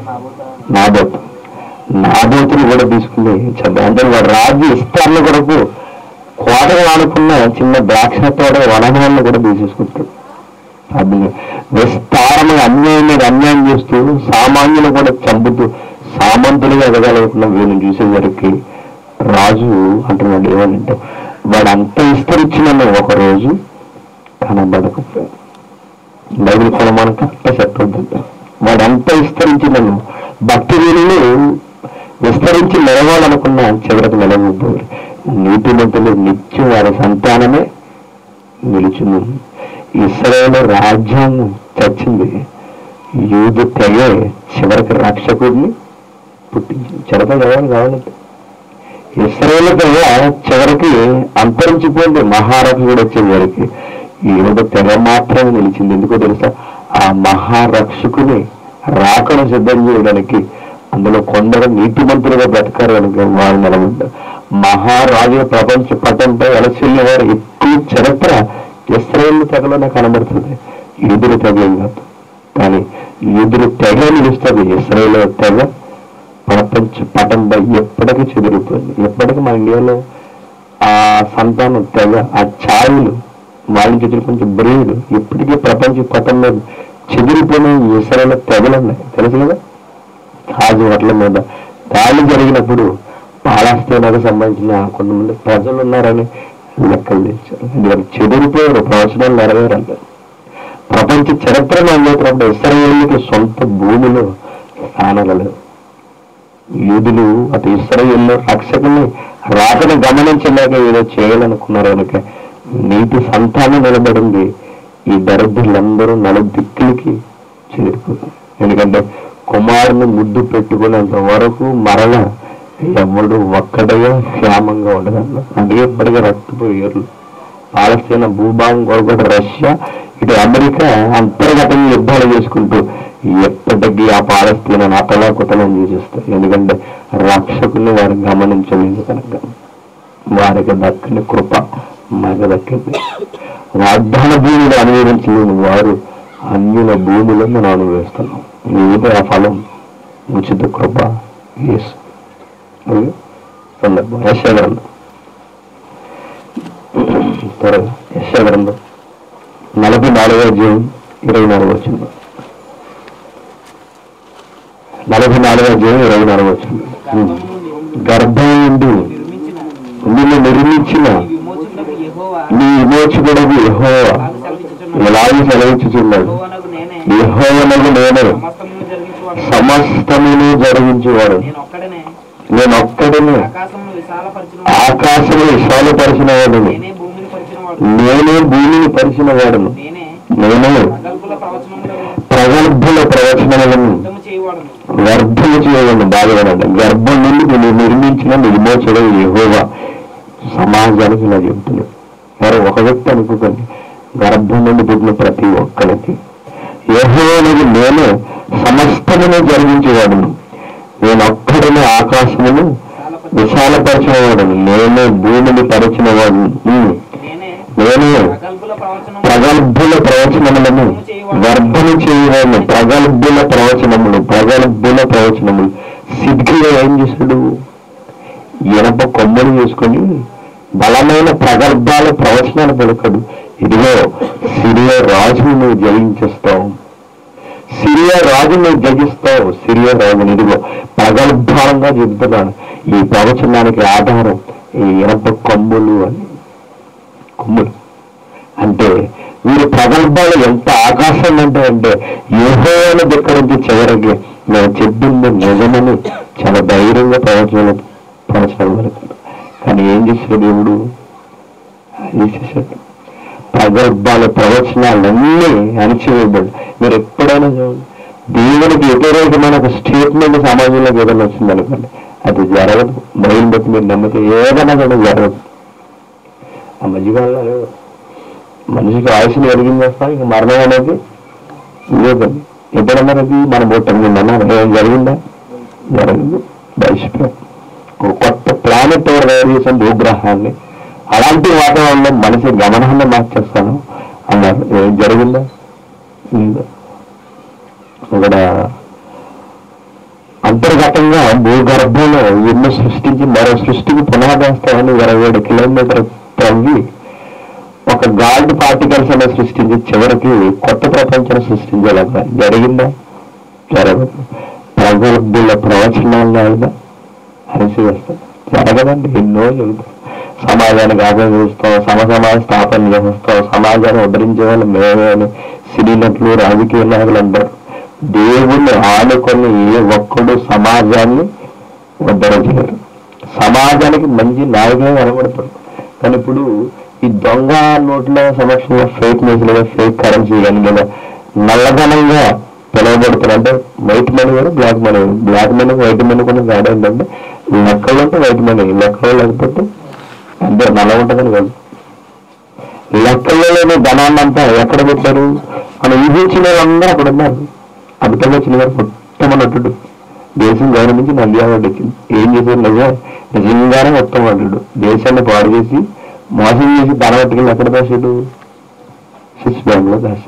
నాబోతు నాబోతుని కూడా తీసుకుని చదువు అంటే వాడు రాజ్య విస్తరణ కొరకు కోటగా ఆనుకున్న చిన్న ద్రాక్ష తోట వనమాలను కూడా తీసేసుకుంటాడు అది విస్తారమైన అన్యాయం మీద అన్యాయం చేస్తూ సామాన్యులు కూడా చంపుతూ సామంతులుగా ఎదగలుగుతున్న వీళ్ళని చూసేసరికి రాజు అంటున్నాడు ఏమనంటే వాడు అంత విస్తరించిన ఒక రోజు కనబడకపోయాడు బైబిల్ కూడా మనకు కరెక్ట్ సెట్ అవుతుంది వాడంతా విస్తరించినను భక్తి వీరులు విస్తరించి నిలవాలనుకున్న చివరికి నిలవబోరు నీతిమంతులు నిత్యం వారి సంతానమే నిలుచును ఇస్రాయేల్ రాజ్యాన్ని చచ్చింది యూదు తెగే చివరికి రక్షకుడిని పుట్టించింది చివరికి ఎవరు కావాలంటే ఇస్రాయేల్ తెగ చివరికి అంతరించిపోయింది మహారక్షకుడు వచ్చేసరికి ఈ యూదు తెగ మాత్రమే నిలిచింది ఎందుకో తెలుసా ఆ మహారక్షకుని రాకను సిద్ధం చేయడానికి అందులో కొందరు నీతిమంతులుగా బ్రతకారు కనుక వారు నిలబడ్డారు మహారాజుల ప్రపంచ పటంపై అలసిల్లిన వారు ఎక్కువ చరిత్ర ఇస్రాయేల్ తెగలోనే కనబడుతుంది యూదుల తెగ ఏం కాదు కానీ యూదుల తెగ నిలుస్తుంది ఇస్రాయేల్ తెగ ప్రపంచ పటంపై ఎప్పటికీ చెదిరిపోయింది ఎప్పటికీ మన ఇండియాలో ఆ సంతానం తెగ ఆ ఛాయలు వాళ్ళ చేతులు కొంచెం బ్రేడ్ ఇప్పటికీ ప్రపంచ పటం మీద చెదిరిపోయిన ఇసరైన తెగలు ఉన్నాయి తెలుసు కదా రాజు వడ్ల మీద దాడి జరిగినప్పుడు పాలాస్తీనాకు సంబంధించిన కొంతమంది ప్రజలు ఉన్నారని లెక్కలు తెచ్చారు వీళ్ళు చెదిరిపోయారు ప్రవచనాలు నెరవేరాలి ప్రపంచ చరిత్రను అందేటప్పుడు ఇస్రాయేల్కి సొంత భూమిలో స్థానాలు లేవు యూదులు అటు ఇస్రాయేల్లో రక్షకుని రాకను గమనించలేక ఏదో చేయాలనుకున్నారు కనుక నీతి సంతానం నిలబడింది ఈ దరిద్రులందరూ నలుదిక్కులకి చెదిరిపోయారు ఎందుకంటే కుమారుని ముద్దు పెట్టుకునేంత వరకు మరల ఎవడు ఒక్కడగా క్షేమంగా ఉండగలరు అందుకే ఇప్పటికే రక్తపోయారు పాలస్తీనా భూభాగం కొరకు రష్యా ఇటు అమెరికా అంతర్గతంగా యుద్ధాలు చేసుకుంటూ ఎప్పటికీ ఆ పాలస్తీనా అతలాకుతలం చేసేస్తారు ఎందుకంటే రక్షకుల్ని వారు గమనించలేదు కనుక వారికి దక్కని కృప మనకు దక్కింది వాగ్దాన భూమిని అనుభవించలేని వారు అన్యుల భూమిలో మనం అనుభవిస్తున్నాం ఏదో ఆ ఫలం ఉచిత కృప యేసు అది సందర్భం యశగ్రంథం త్వరగా యశగ్రంథం నలభై నాలుగో అధ్యాయం ఇరవై నాలుగు వచ్చింది నలభై నాలుగో అధ్యాయం ఇరవై నాలుగు వచ్చింది గర్భము నుండి గర్భం నుండి నిర్మించిన నిన్ను నిర్మించిన ఈ విమోచకుడకు యెహోవా నీ విమోచకుడకు యెహోవా అలాగు సెలవిచ్చుచున్నాడు. ఎలాగ సెలవించుచున్నాడు యెహోవానగు నేనే యెహోవనకు నేనే సమస్తమును జరిగించువాడు సమస్తమును జరిగించేవాడు నేను ఒక్కడనే నేను ఒక్కడిని ఆకాశమును విశాలపరిచిన ఆకాశము విశాలపరిచిన వాడిని నేనే భూమిని పరిచినవాడు నేనే భూమిని పరిచిన వాడును నేనే నేను ప్రగల్భుల ప్రవచనములను ప్రగల్భుల ప్రవచనములను యుద్ధము చేయువాడును వ్యర్థము చేయను బాధపడండి గర్భం నుండి నేను నిర్మించిన నిర్మోచడం యెహోవా సమాజానికి ఇలా చెప్తున్నాడు ఎవరు ఒక వ్యక్తి అనుకోకండి గర్భం నుండి పుట్టిన ప్రతి ఒక్కరికి యెహోవానికి నేను సమస్తమును జరిగించేవాడును నేను ఒక్కడిని ఆకాశమును విశాలపరిచిన వాడును నేనే భూమిని పరిచిన వాడును ఉమ్. నేనే నేను ప్రగల్భుల ప్రవచనము ప్రగల్భుల ప్రవచనములను వ్యర్థము చేయవాడు ప్రగల్భుల ప్రవచనములు ప్రగల్భుల ప్రవచనములు సిద్ధిగా ఏం చేశాడు ఇనప కొమ్మలు చేసుకొని బలమైన ప్రగల్భాల ప్రవచనాలు పలుకడు ఇదిగో సిరియా రాజును నువ్వు జయించేస్తావు సిరియా రాజు నువ్వు జయిస్తావు సిరియా రాజుని ఇదిగో ప్రగల్భాలంగా చెబుతున్నాను ఈ ప్రవచనానికి ఆధారం ఈ ఇనప కొమ్ములు అని కొమ్ములు అంటే వీరి ప్రగల్భాలు ఎంత ఆకాశం అంటే అంటే యూహోని దగ్గర నుంచి చివరికి నేను చెప్పింది నిజమని చాలా ధైర్యంగా ప్రవచనాలు ప్రవచనాలు పలుకుతాడు కానీ ఏం చేశాడు దేవుడు అది చేశాడు ప్రగల్భాల ప్రవచనాలన్నీ అణిచివేయబడి మీరు ఎప్పుడైనా చూడండి దేవునికి వ్యతిరేకమైన ఒక స్టేట్మెంట్ సమాజంలోకి ఏదైనా వచ్చింది అనుకోండి అది జరగదు బయలు బట్టి మీరు నమ్మితే ఏదైనా కూడా జరగదు ఆ మధ్యకాలంలో లేదు. మనిషికి ఆయుష్ని ఎరిగింది వస్తా ఇక మరణం అనేది లేదండి ఎప్పుడన్నది మనం పుట్టింది మనం ఏం జరిగిందా జరగదు భవిష్యత్తు ఒక కొత్త ప్లానెట్ తయారు చేసిన భూగ్రహాన్ని అలాంటి వాతావరణంలో మనిషి గమనాన్ని మార్చేస్తాను అన్నారు ఏం జరిగిందా లేదు ఇక్కడ అంతర్గతంగా భూగర్భంలో ఎన్నో సృష్టించి మరో సృష్టికి పునాదేస్తామని ఇరవై ఏడు కిలోమీటర్ తవ్వి ఒక గాల్డ్ పార్టికల్స్ అనే సృష్టించి చివరికి కొత్త ప్రపంచాన్ని సృష్టించాలన్న జరిగిందా జరగదు ప్రగల్భుల ప్రవచనాలను ఆయన అరిసివేస్తాం జరగదండి ఎన్నో జరుగుతాయి సమాజానికి ఆదాయం చూస్తాం సమసమాజ స్థాపన చేస్తాం సమాజాన్ని ఉద్ధరించే వాళ్ళు మేమే అని సినీ నటులు రాజకీయ నాయకులు అంటారు దేవుణ్ణి ఆనుకొని ఏ ఒక్కడు సమాజాన్ని ఉద్ధరించలేరు సమాజానికి మంచి నాయకులే కనబడతారు కానీ ఇప్పుడు ఈ దొంగ నోట్ల సమక్షంలో ఫేక్ న్యూస్ లేదా ఫేక్ కరెన్సీ కానీ లేదా నల్లధనంగా పిలువబడుతున్నారు అంటే వైట్ మనీ కూడా black money black money white money కూడా తేడా ఏంటంటే లెక్కలు ఉంటే వైట్ మనీ లెక్కలు లేకపోతే అంటే నల్ల ఉంటుందని కాదు లెక్కల్లో లేని ధనాన్ని అంతా ఎక్కడ పెట్టారు మనం ఊహించిన వాళ్ళందరూ అక్కడ ఉన్నారు అమితంగా వచ్చిన గారు మొత్తం నటుడు దేశం గౌరవించి నంది అవార్డు ఎక్కింది ఏం చేశారు నిజమే నిజంగానే మొత్తం అంటాడు దేశాన్ని పాడు చేసి మోసం చేసి ధన పట్టుకెళ్ళి ఎక్కడ దాచాడు స్విస్ బ్యాంక్ లో దాచాడు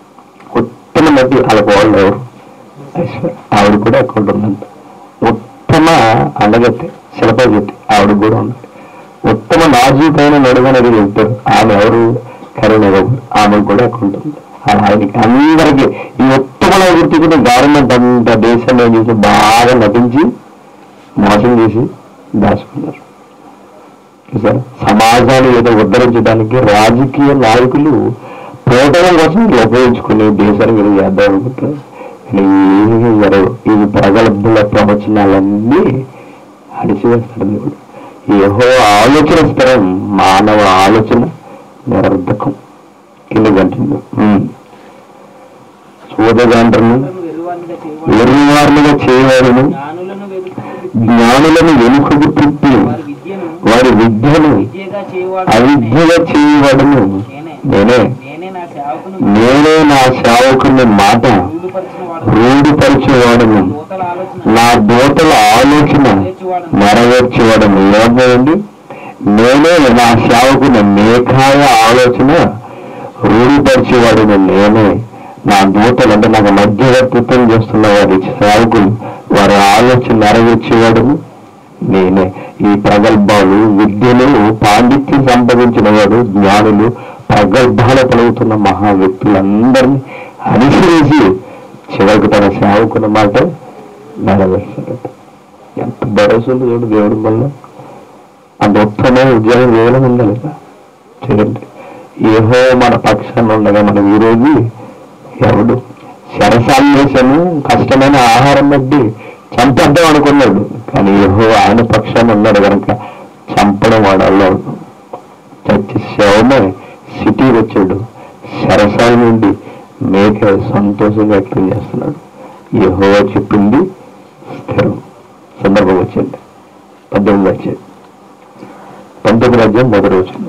ఉత్తమ నటి వాళ్ళ వాళ్ళు ఎవరు ఐశ్వర్య ఆవిడ కూడా అకౌంట్ ఉందంట ఉత్తమ అందగత్తి శిల్పజెత్తి ఆవిడ కూడా ఉంది ఉత్తమ నాజూకైన నడుగనది చెప్తారు ఆమె ఎవరు కరీనా కపూర్ ఆమె కూడా అకౌంట్ ఉంది అలా ఆయనకి అందరికీ ఈ ఉత్తమ గుర్తించిన గవర్నమెంట్ అంత దేశాన్ని ఏం చేసి బాగా నటించి మోసం చేసి దాచుకున్నారు చూసారా సమాజాన్ని ఏదో ఉద్ధరించడానికి రాజకీయ నాయకులు పోటం కోసం వీళ్ళు ఉపయోగించుకుని దేశానికి ఏదో చేద్దాం అనుకుంటారు కానీ ఏమీ జరగదు ఈ ప్రగల్భుల ప్రవచనాలన్నీ అడిచివేస్తాడు దేవుడు ఏహో ఆలోచన స్థిరం మానవ ఆలోచన నిరర్ధకం కింద గంటుంది సూదగంటను వెలువారిగా చేయవాడు వెర్రివారులుగా చేయవాడును జ్ఞానులను వెలుగు జ్ఞానులను వెనుకకు తిప్పి వారి విద్యను వారి విద్యను విద్యగా చేయవాడు అవిద్యగా చేయవాడును నేనే నేనే నేనే నా సేవకును నేనే నా సేవకుని మాట రూఢపరిచిన వాడు రూఢపరిచేవాడును దూతల ఆలోచన నా దూతల ఆలోచన నెరవేర్చేవాడును ఏమైంది నేనే నా సేవకుని మేఘాయ ఆలోచన రూఢపరిచేవాడును నేనే నా దూతలు అంటే నాకు మధ్యవర్తిత్వం చేస్తున్న వారి సేవకులు వారి ఆలోచన నెరవేర్చేవాడును నేనే ఈ ప్రగల్భాలు విద్యను పాండిత్యం సంపాదించిన వాడు జ్ఞానులు ప్రగల్భాలు పలుకుతున్న మహా వ్యక్తులందరినీ అనుసరించి చివరికి తన సేవకున్న మాట నెరవేర్చాడట ఎంత భరోసా ఉంది చూడు దేవుడి వల్ల అంత ఉత్తమమైన ఉద్యోగం వేయడం ఉందా లేదా చూడండి ఏహో మన పక్షాన ఉండగా మనం ఈరోజు ఎవడు శరసాన్వేషము కష్టమైన ఆహారం బట్టి చంపేద్దాం అనుకున్నాడు కానీ ఏహో ఆయన పక్షాన ఉన్నాడు కనుక చంపడం వాడల్లో చచ్చి శవమే సిటీ వచ్చాడు సరసాల నుండి మేక సంతోషంగా వ్యక్తం చేస్తున్నాడు యహో చెప్పింది స్థిరం సందర్భం వచ్చింది పద్దెనిమిది వచ్చింది పంతొమ్మిది రాజ్యం మొదటి వచ్చింది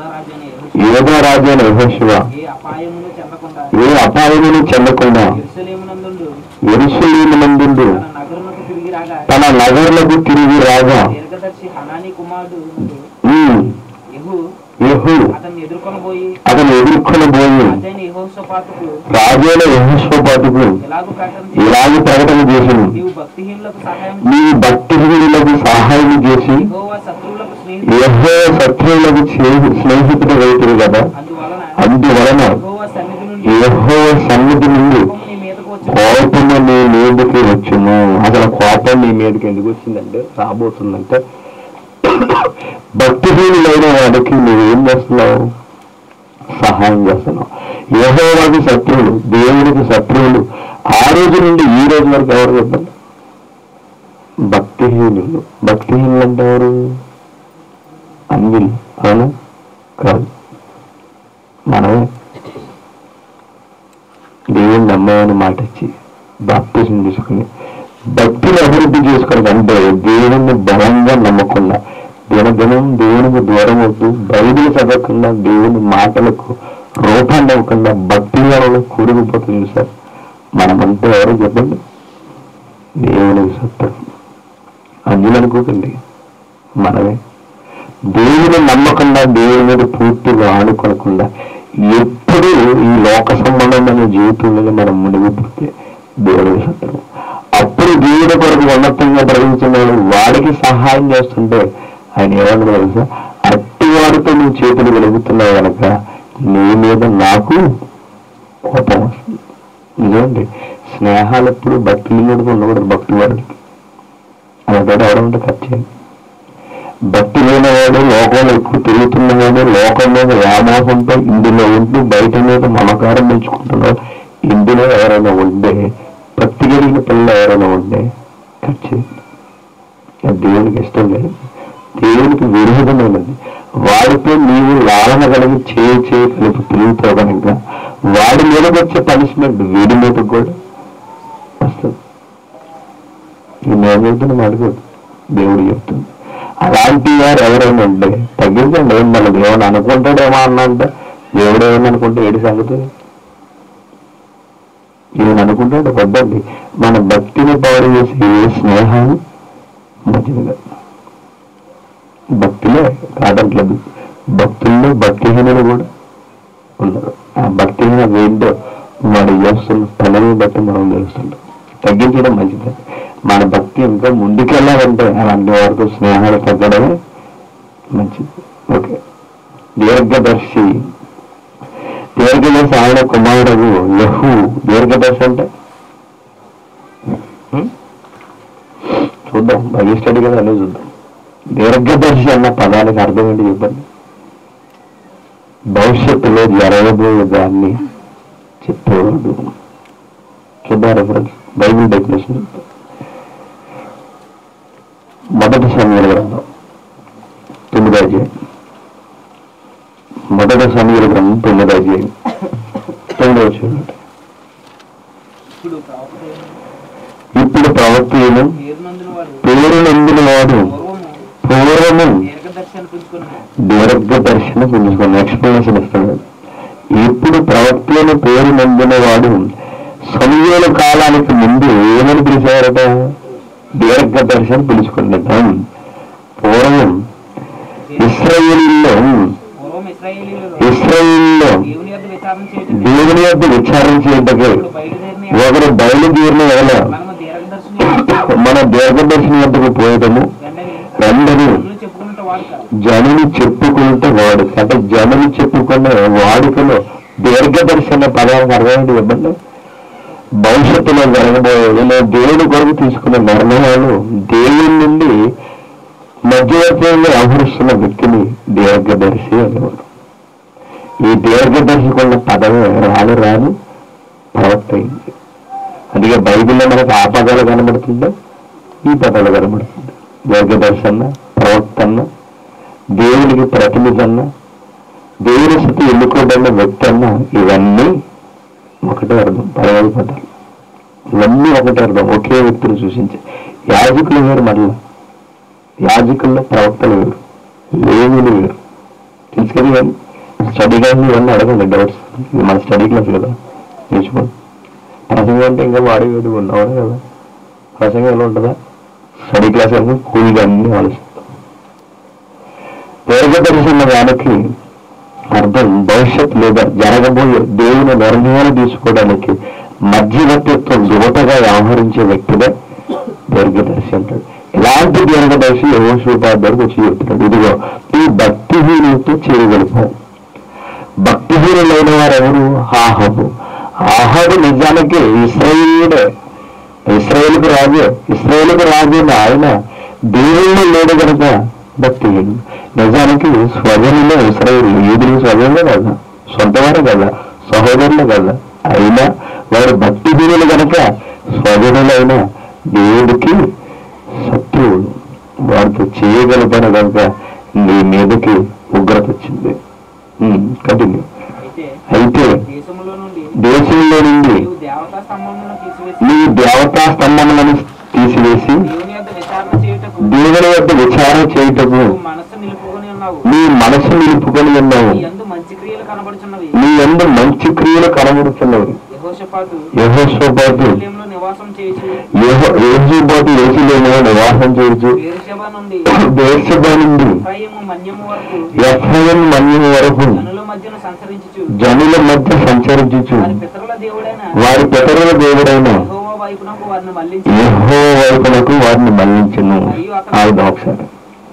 యూదా రాజు యోగా రాజు అయిన యెహోషువ అయిన యెహోషువ ఏ అపాయమును చెందకుండా ఏ అపాయమును చెందకుండా యెరూషలేమునందుండు ఎరుసలేము నందుండు తన నగరునకు తిరిగి రాగా తన నగరులకు తిరిగి రాగా దీర్ఘదర్శి హనాని కుమారుడు ఉమ్, యెహూ యెహూ అతన్ని ఎదుర్కొనబోయి అతను ఎదుర్కొని పోయి రాజైన యెహోషాపాతుకు రాజైన యహోషోపాటుకు ఎలాగూ ప్రకటన చేసి ఇలాగ ప్రకటన చేసింది నీవు భక్తిహీనులకు సహాయం నీ భక్తిహీనులకు సహాయం చేసి యెహోవా శత్రువులకు స్నేహితుడు యహో శత్రువులకు స్నేహి- స్నేహితుడు రైతుడు కదా అందువలన అందువలన యెహోవా సన్నిధి నుండి యహో సన్నిధి నుండి కోపము నీ మీదకు వచ్చి కోపము నీ మీదకి వచ్చును అసలు కోపం నీ మీదకి ఎందుకు వచ్చిందంటే రాబోతుందంటే భక్తిహీనులైన వాడికి నువ్వేం చేస్తున్నావు సహాయం చేస్తున్నావు యహోవాకి శత్రువులు దేవుడికి శత్రువులు ఆ రోజు నుండి ఈ రోజు వరకు ఎవరు చెప్పండి భక్తిహీనులు భక్తిహీనులు అంటే ఎవరు అన్విలు అవునా కాదు మనమే దేవుని నమ్మని మాట ఇచ్చి బాప్తిజం తీసుకుని భక్తిని అభివృద్ధి చేసుకోవడం అంటే దేవుణ్ణి బలంగా నమ్మకుండా దినదినం దేవునికి దూరం అవుతూ బైబిల్ చదవకుండా దేవుని మాటలకు రూపాన్ని ఇవ్వకుండా భక్తి వలన కూరుకుపోతుంది సార్ మనమంటే ఎవరో చెప్పండి దేవునికి సత్యం అందులో అనుకోకండి మనమే దేవుని నమ్మకుండా దేవుని మీద పూర్తిగా ఆడుకోకుండా ఎప్పుడు ఈ లోక సంబంధమైన జీవితంలో మనం మునిగిపోతే దేవుడికి శత్రువు అప్పుడు దేవుడి కొరకు ఉన్నతంగా ప్రవహించిన వాడికి సహాయం చేస్తుంటే ఆయన ఏమన్నా తెలుసా అట్టి వాడితో నువ్వు చేతులు వెలుగుతున్నావు కనుక నీ మీద నాకు కోపం వస్తుంది నిజమండి స్నేహాలు ఎప్పుడు భక్తులు ఉండకూడదు భక్తి వాడికి అలాంటి ఎవరు ఉంటే ఖర్చు చేయండి భక్తి లేనివాడు లోకంలో ఎక్కువ తిరుగుతున్నవాడు లోకం మీద వ్యామోహంతో ఇందులో ఉంటూ బయట మీద మమకారం పెంచుకుంటున్నాడు ఇందులో ఎవరైనా ఉంటే భక్తి కలిగిన పిల్లలు ఎవరైనా ఉంటే ఖర్చు అది దేవునికి ఇష్టం లేదు దేవునికి విరోధమైనది వాడితో నీవు లాలన కలిగి చేయి చేయి కలిపి తిరుగుతావు కనుక వాడి మీద వచ్చే పనిష్మెంట్ వీడి మీద కూడా వస్తుంది ఈ నేను చెప్తున్న మాట కాదు. దేవుడు చెప్తుంది అలాంటి వారు ఎవరైనా ఉంటే తగ్గించండి ఏం మన దేవుడు అనుకుంటాడేమో అన్నా అంటే దేవుడు ఏమని అనుకుంటే ఏడు సంగతి ఈయన అనుకుంటాడు వద్దండి మన భక్తిని పాడు చేసి ఏ స్నేహం మంచిది కాదు భక్తిలో కాదంటలేదు భక్తుల్లో భక్తిహీనులు కూడా ఉన్నారు ఆ భక్తిహీన ఏంటో వాడు చేస్తున్న పనులను బట్టి మనం తెలుస్తుంటాం తగ్గించడం మంచిది మన భక్తి ఇంకా ముందుకెళ్ళాలంటే అలాంటి వారితో స్నేహాలు తగ్గడమే మంచిది ఓకే దీర్ఘదర్శి దీర్ఘదర్శి ఆయన కుమారుడు యహు దీర్ఘదర్శి అంటే హ్మ్? చూద్దాం బైబిల్ స్టడీ కదా అన్నీ చూద్దాం దీర్ఘదర్శి అన్న పదానికి అర్థం ఏంటి చెప్పండి భవిష్యత్తులో జరగబోయే దాన్ని చెప్పేవాడు చూద్దాం రెఫరెన్స్ బైబిల్ డెఫినేషన్ మొదటి సమయాల గ్రంథం తొమ్మిది అధ్యాయం మొదటి సమయాల గ్రంథం తొమ్మిది అధ్యాయం తొమ్మిది వచ్చింది ఇప్పుడు ప్రవక్త ఇప్పుడు ప్రవక్త భక్తిను పేరు నందున వాడు పేరు నందిన వాడు పూర్వము పూర్వము దీర్ఘదర్శనం పుంజుకుని దీర్ఘ దర్శనం పుంజుకుని ఎక్స్ప్లెనేషన్ ఇస్తాడు ఇప్పుడు ప్రవక్తలను పేరు నందిన వాడు సమయాల కాలానికి ముందు ఏమని పిలిచారట దీర్ఘ దర్శనం పిలుచుకున్నట పూర్వం ఇస్రాయేలీలో పూర్వం ఇస్రాయేలీలలో ఇస్రాయేల్లో దేవుని యొక్క విచారణ చేయటం దేవుని యొక్క విచారణ చేయటకు ఇప్పుడు బయలుదేరిన ఒకరు బయలుదేరిన వల్ల మనము దీర్ఘదర్శనం మన దీర్ఘదర్శనం వద్దకు పోయటము వెంటనే రెండని పనులు చెప్పుకుంటే వాడు కాదు జనులు చెప్పుకుంటే వాడు అంటే జనులు చెప్పుకునే వాడుకలో దీర్ఘదర్శన పదానికి అర్థమైంది ఇవ్వండి భవిష్యత్తులో జరగబోయేది నేను దేవుడి కొరకు తీసుకున్న నిర్ణయాలు దేవుని నుండి మధ్యవర్తంగా వ్యవహరిస్తున్న వ్యక్తిని దీర్ఘదర్శి అనేవాడు ఈ దీర్ఘదర్శికున్న పదవి రాను రాను ప్రవక్త అయింది అందుకే బైబిల్లో మనకు ఆ పదాలు కనబడుతుందో ఈ పదాలు కనబడుతుంది దీర్ఘదర్శి అన్న ప్రవక్త అన్న దేవునికి ప్రతినిధి అన్న దేవుని స్థితి ఎన్నుకోబడిన వ్యక్తి అన్న ఇవన్నీ ఒకటే అర్థం పదవి పదాలు ఇవన్నీ ఒకటే అర్థం ఒకే వ్యక్తిని సూచించే యాజకులు వేరు మరలా యాజకుల్లో ప్రవక్తలు వేరు లేవులు వేరు తెలుసుకొని కానీ స్టడీ క్లాస్ ఇవన్నీ అడగండి డౌట్స్ ఇది మన స్టడీ క్లాస్ కదా నేర్చుకోండి ప్రసంగం అంటే ఇంకా వాడి వేడి ఉన్నావు కదా ప్రసంగం ఎలా ఉంటుందా స్టడీ క్లాస్ అంటే కూల్గా అన్ని ఆలోచిస్తాం దీర్ఘదర్శన దానికి అర్థం భవిష్యత్ లేదా జరగబోయే దేవుని నిర్ణయాలు తీసుకోవడానికి మధ్యవర్తిత్వం దూతగా వ్యవహరించే వ్యక్తిగా దీర్ఘదర్శి అంటాడు ఇలాంటి దీర్ఘదర్శి యహోషోపాధ్యాయుడికి వచ్చి చెప్తున్నాడు ఇదిగో ఈ భక్తిహీనులతో చేయగలుగుతాం భక్తిహీనులైన వారు ఎవరు ఆహబు ఆహబు నిజానికి ఇస్రాయేలుడే ఇస్రాయేల్కు రాజు ఇస్రాయేల్కు రాజు అయిన ఆయన దేవుళ్ళు లేడు కనుక భక్తిహీనుడు నిజానికి స్వజనులే ఇస్రాయేల్ యూదులు స్వజనులే కదా సొంతవారు కదా సహోదరులు కదా అయినా వారు భక్తిహీనులు కనుక స్వజనులైన దేవుడికి శత్రువులు వారితో చేయగలిగిన కనుక నీ మీదకి ఉగ్రత వచ్చింది కంటిన్యూ అయితే అయితే దేశంలో నుండి దేశంలో నుండి నీవు దేవతా స్తంభములను తీసివేసి నీ దేవతా స్తంభములను తీసివేసి దేవుని యొక్క విచారణ చేయుటకు దేవుని యొక్క విచారణ చేయుటకు నువ్వు మనస్సు నిలుపుకొని ఉన్నావు నీ మనసు నిలుపుకొని ఉన్నావు నీ యందు మంచి క్రియలు కనబడుచున్నవి నీ ఎందు మంచి క్రియలు కనబడుతున్నవి యెహోషాపాతు యహోషోబాటు యెరూషలేములో నివాసం చేయుచు యహోబాటు యేసులేమో నివాసం చేయొచ్చు బేర్షెబా నుండి దేశభ నుండి ఎఫ్రాయిము మన్యము వరకు ఎఫ్ఐఎం మన్యం వరకు జనుల మధ్యన సంచరించుచు జనుల మధ్య సంచరించుచు వారి పితరుల దేవుడైన వారి పితరుల దేవుడైన యెహోవా వైపునకు వారిని మళ్లించి యహో వైపునకు వారిని మళ్లించను ఆవిడ ఒకసారి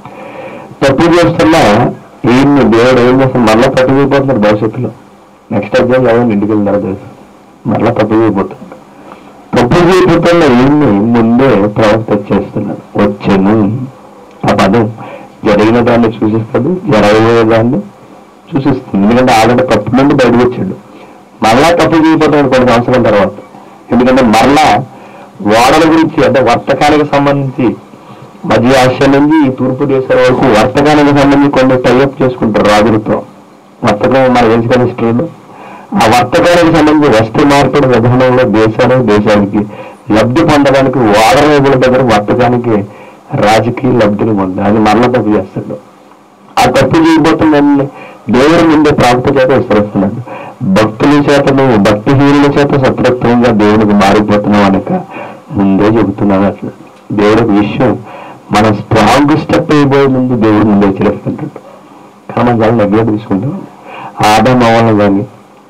తప్పు చేస్తున్నా ఈయన్ని దేవుడు ఏం చేస్తాడు మళ్ళా తప్పు చేయబోతున్నాడు భవిష్యత్తులో నెక్స్ట్ ఎగ్జామ్ ఎవరిని ఇంటికి వెళ్తారో తెలుసు మళ్ళా తప్పు చేయబోతున్నాడు తప్పు చేయబోతున్న ఈయన్ని ముందే ప్రవక్త చేస్తున్నాడు వచ్చాను ఆ పదం జరిగిన దాన్ని సూచిస్తాడు జరగబోయే దాన్ని సూచిస్తుంది ఎందుకంటే ఆల్రెడీ తప్పు నుండి బయటకు వచ్చాడు మళ్ళా తప్పు చేయబోతున్నాడు కొన్ని సంవత్సరాల తర్వాత ఎందుకంటే మరలా ఓడల గురించి అంటే వర్తకానికి సంబంధించి మధ్య ఆసియా నుంచి ఈ తూర్పు దేశాల వరకు వర్తకానికి సంబంధించి కొన్ని టైఅప్ చేసుకుంటారు రాజులతో వర్తకం మన ఏం కదా హిస్టరీలో ఆ వర్తకానికి సంబంధించి వస్తు మార్పిడి విధానంలో దేశానికి దేశానికి లబ్ధి పొందడానికి ఓడరేవుల దగ్గర వర్తకానికి రాజకీయ లబ్ధిని పొందాలి అది మరలా తప్పు చేస్తాడు ఆ తప్పు చేయబోతుందని దేవుడి ముందే ప్రాప్త చేత విస్తరిస్తున్నాడు భక్తుల చేత నువ్వు భక్తిహీనుల చేత సత్రత్వంగా దేవుడికి మారిపోతున్నావు అనక ముందే చెబుతున్నాను అట్లా దేవుడి ఒక విషయం మనం స్ట్రాంగ్ స్టెప్ అయిపోయే ముందు దేవుడు ముందే హెచ్చరిస్తుంటాడు కానీ మనం చాలా నెగ్లెక్ట్ తీసుకుంటాం ఆదం అవ్వను కానీ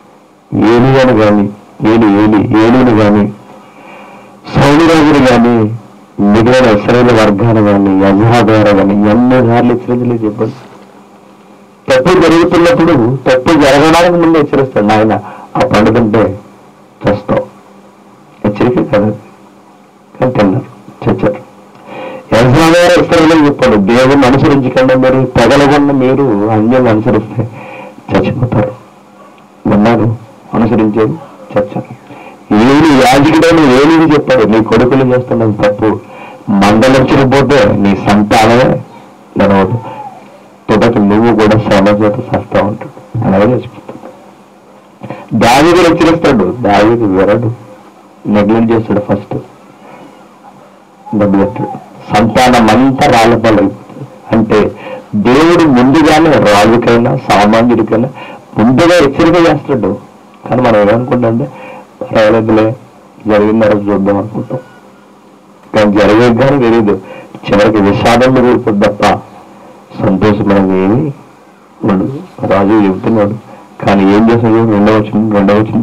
ఏలియను కానీ ఏలి ఏలి ఏలిని కానీ సౌలిరాజులు కానీ మిగిలిన ఇస్రాయేల్ వర్గాలు కానీ యజహాదారు కానీ ఎన్నోసార్లు హెచ్చరించలేదు చెప్పండి తప్పు జరుగుతున్నప్పుడు తప్పు జరగడానికి ముందు హెచ్చరిస్తాడు ఆయన ఆ పండు తింటే చస్తావు హెచ్చరిక కదా కానీ తిన్నారు చచ్చారు యజమానారు ఇస్రాయేల్ చెప్పాడు దేవుని అనుసరించకుండా మీరు తెగలగొన్న మీరు అన్యులను అనుసరిస్తే చచ్చిపోతారు విన్నారు అనుసరించేది చచ్చారు ఏలి యాజకుడైన ఏలిని చెప్పాడు నీ కొడుకులు చేస్తున్నది తప్పు మందలించకపోతే నీ సంతానమే నిలవదు తుదకు నువ్వు కూడా శ్రమ చేత సస్తా ఉంటాడు అలాగే చచ్చిపోతాడు దావిడు హెచ్చరిస్తాడు దావిడు విరడు నెగ్లెక్ట్ చేస్తాడు ఫస్ట్ డబ్బులు ఎత్తాడు సంతానం అంతా రాళ్ళపాలు అంటే దేవుడు ముందుగానే రాజుకైనా సామాన్యుడికైనా ముందుగా హెచ్చరిక చేస్తాడు కానీ మనం ఏమనుకుంటాం పర్వాలేదులే జరిగిన తర్వాత చూద్దాం అనుకుంటాం కానీ జరిగేది కానీ తెలియదు చివరికి విషాదం మిగులుతుంది తప్ప సంతోషం మనకి ఏమి ఉండదు రాజు చెబుతున్నాడు కానీ ఏం చేస్తాడు రెండవ వచ్చింది రెండవ వచ్చింది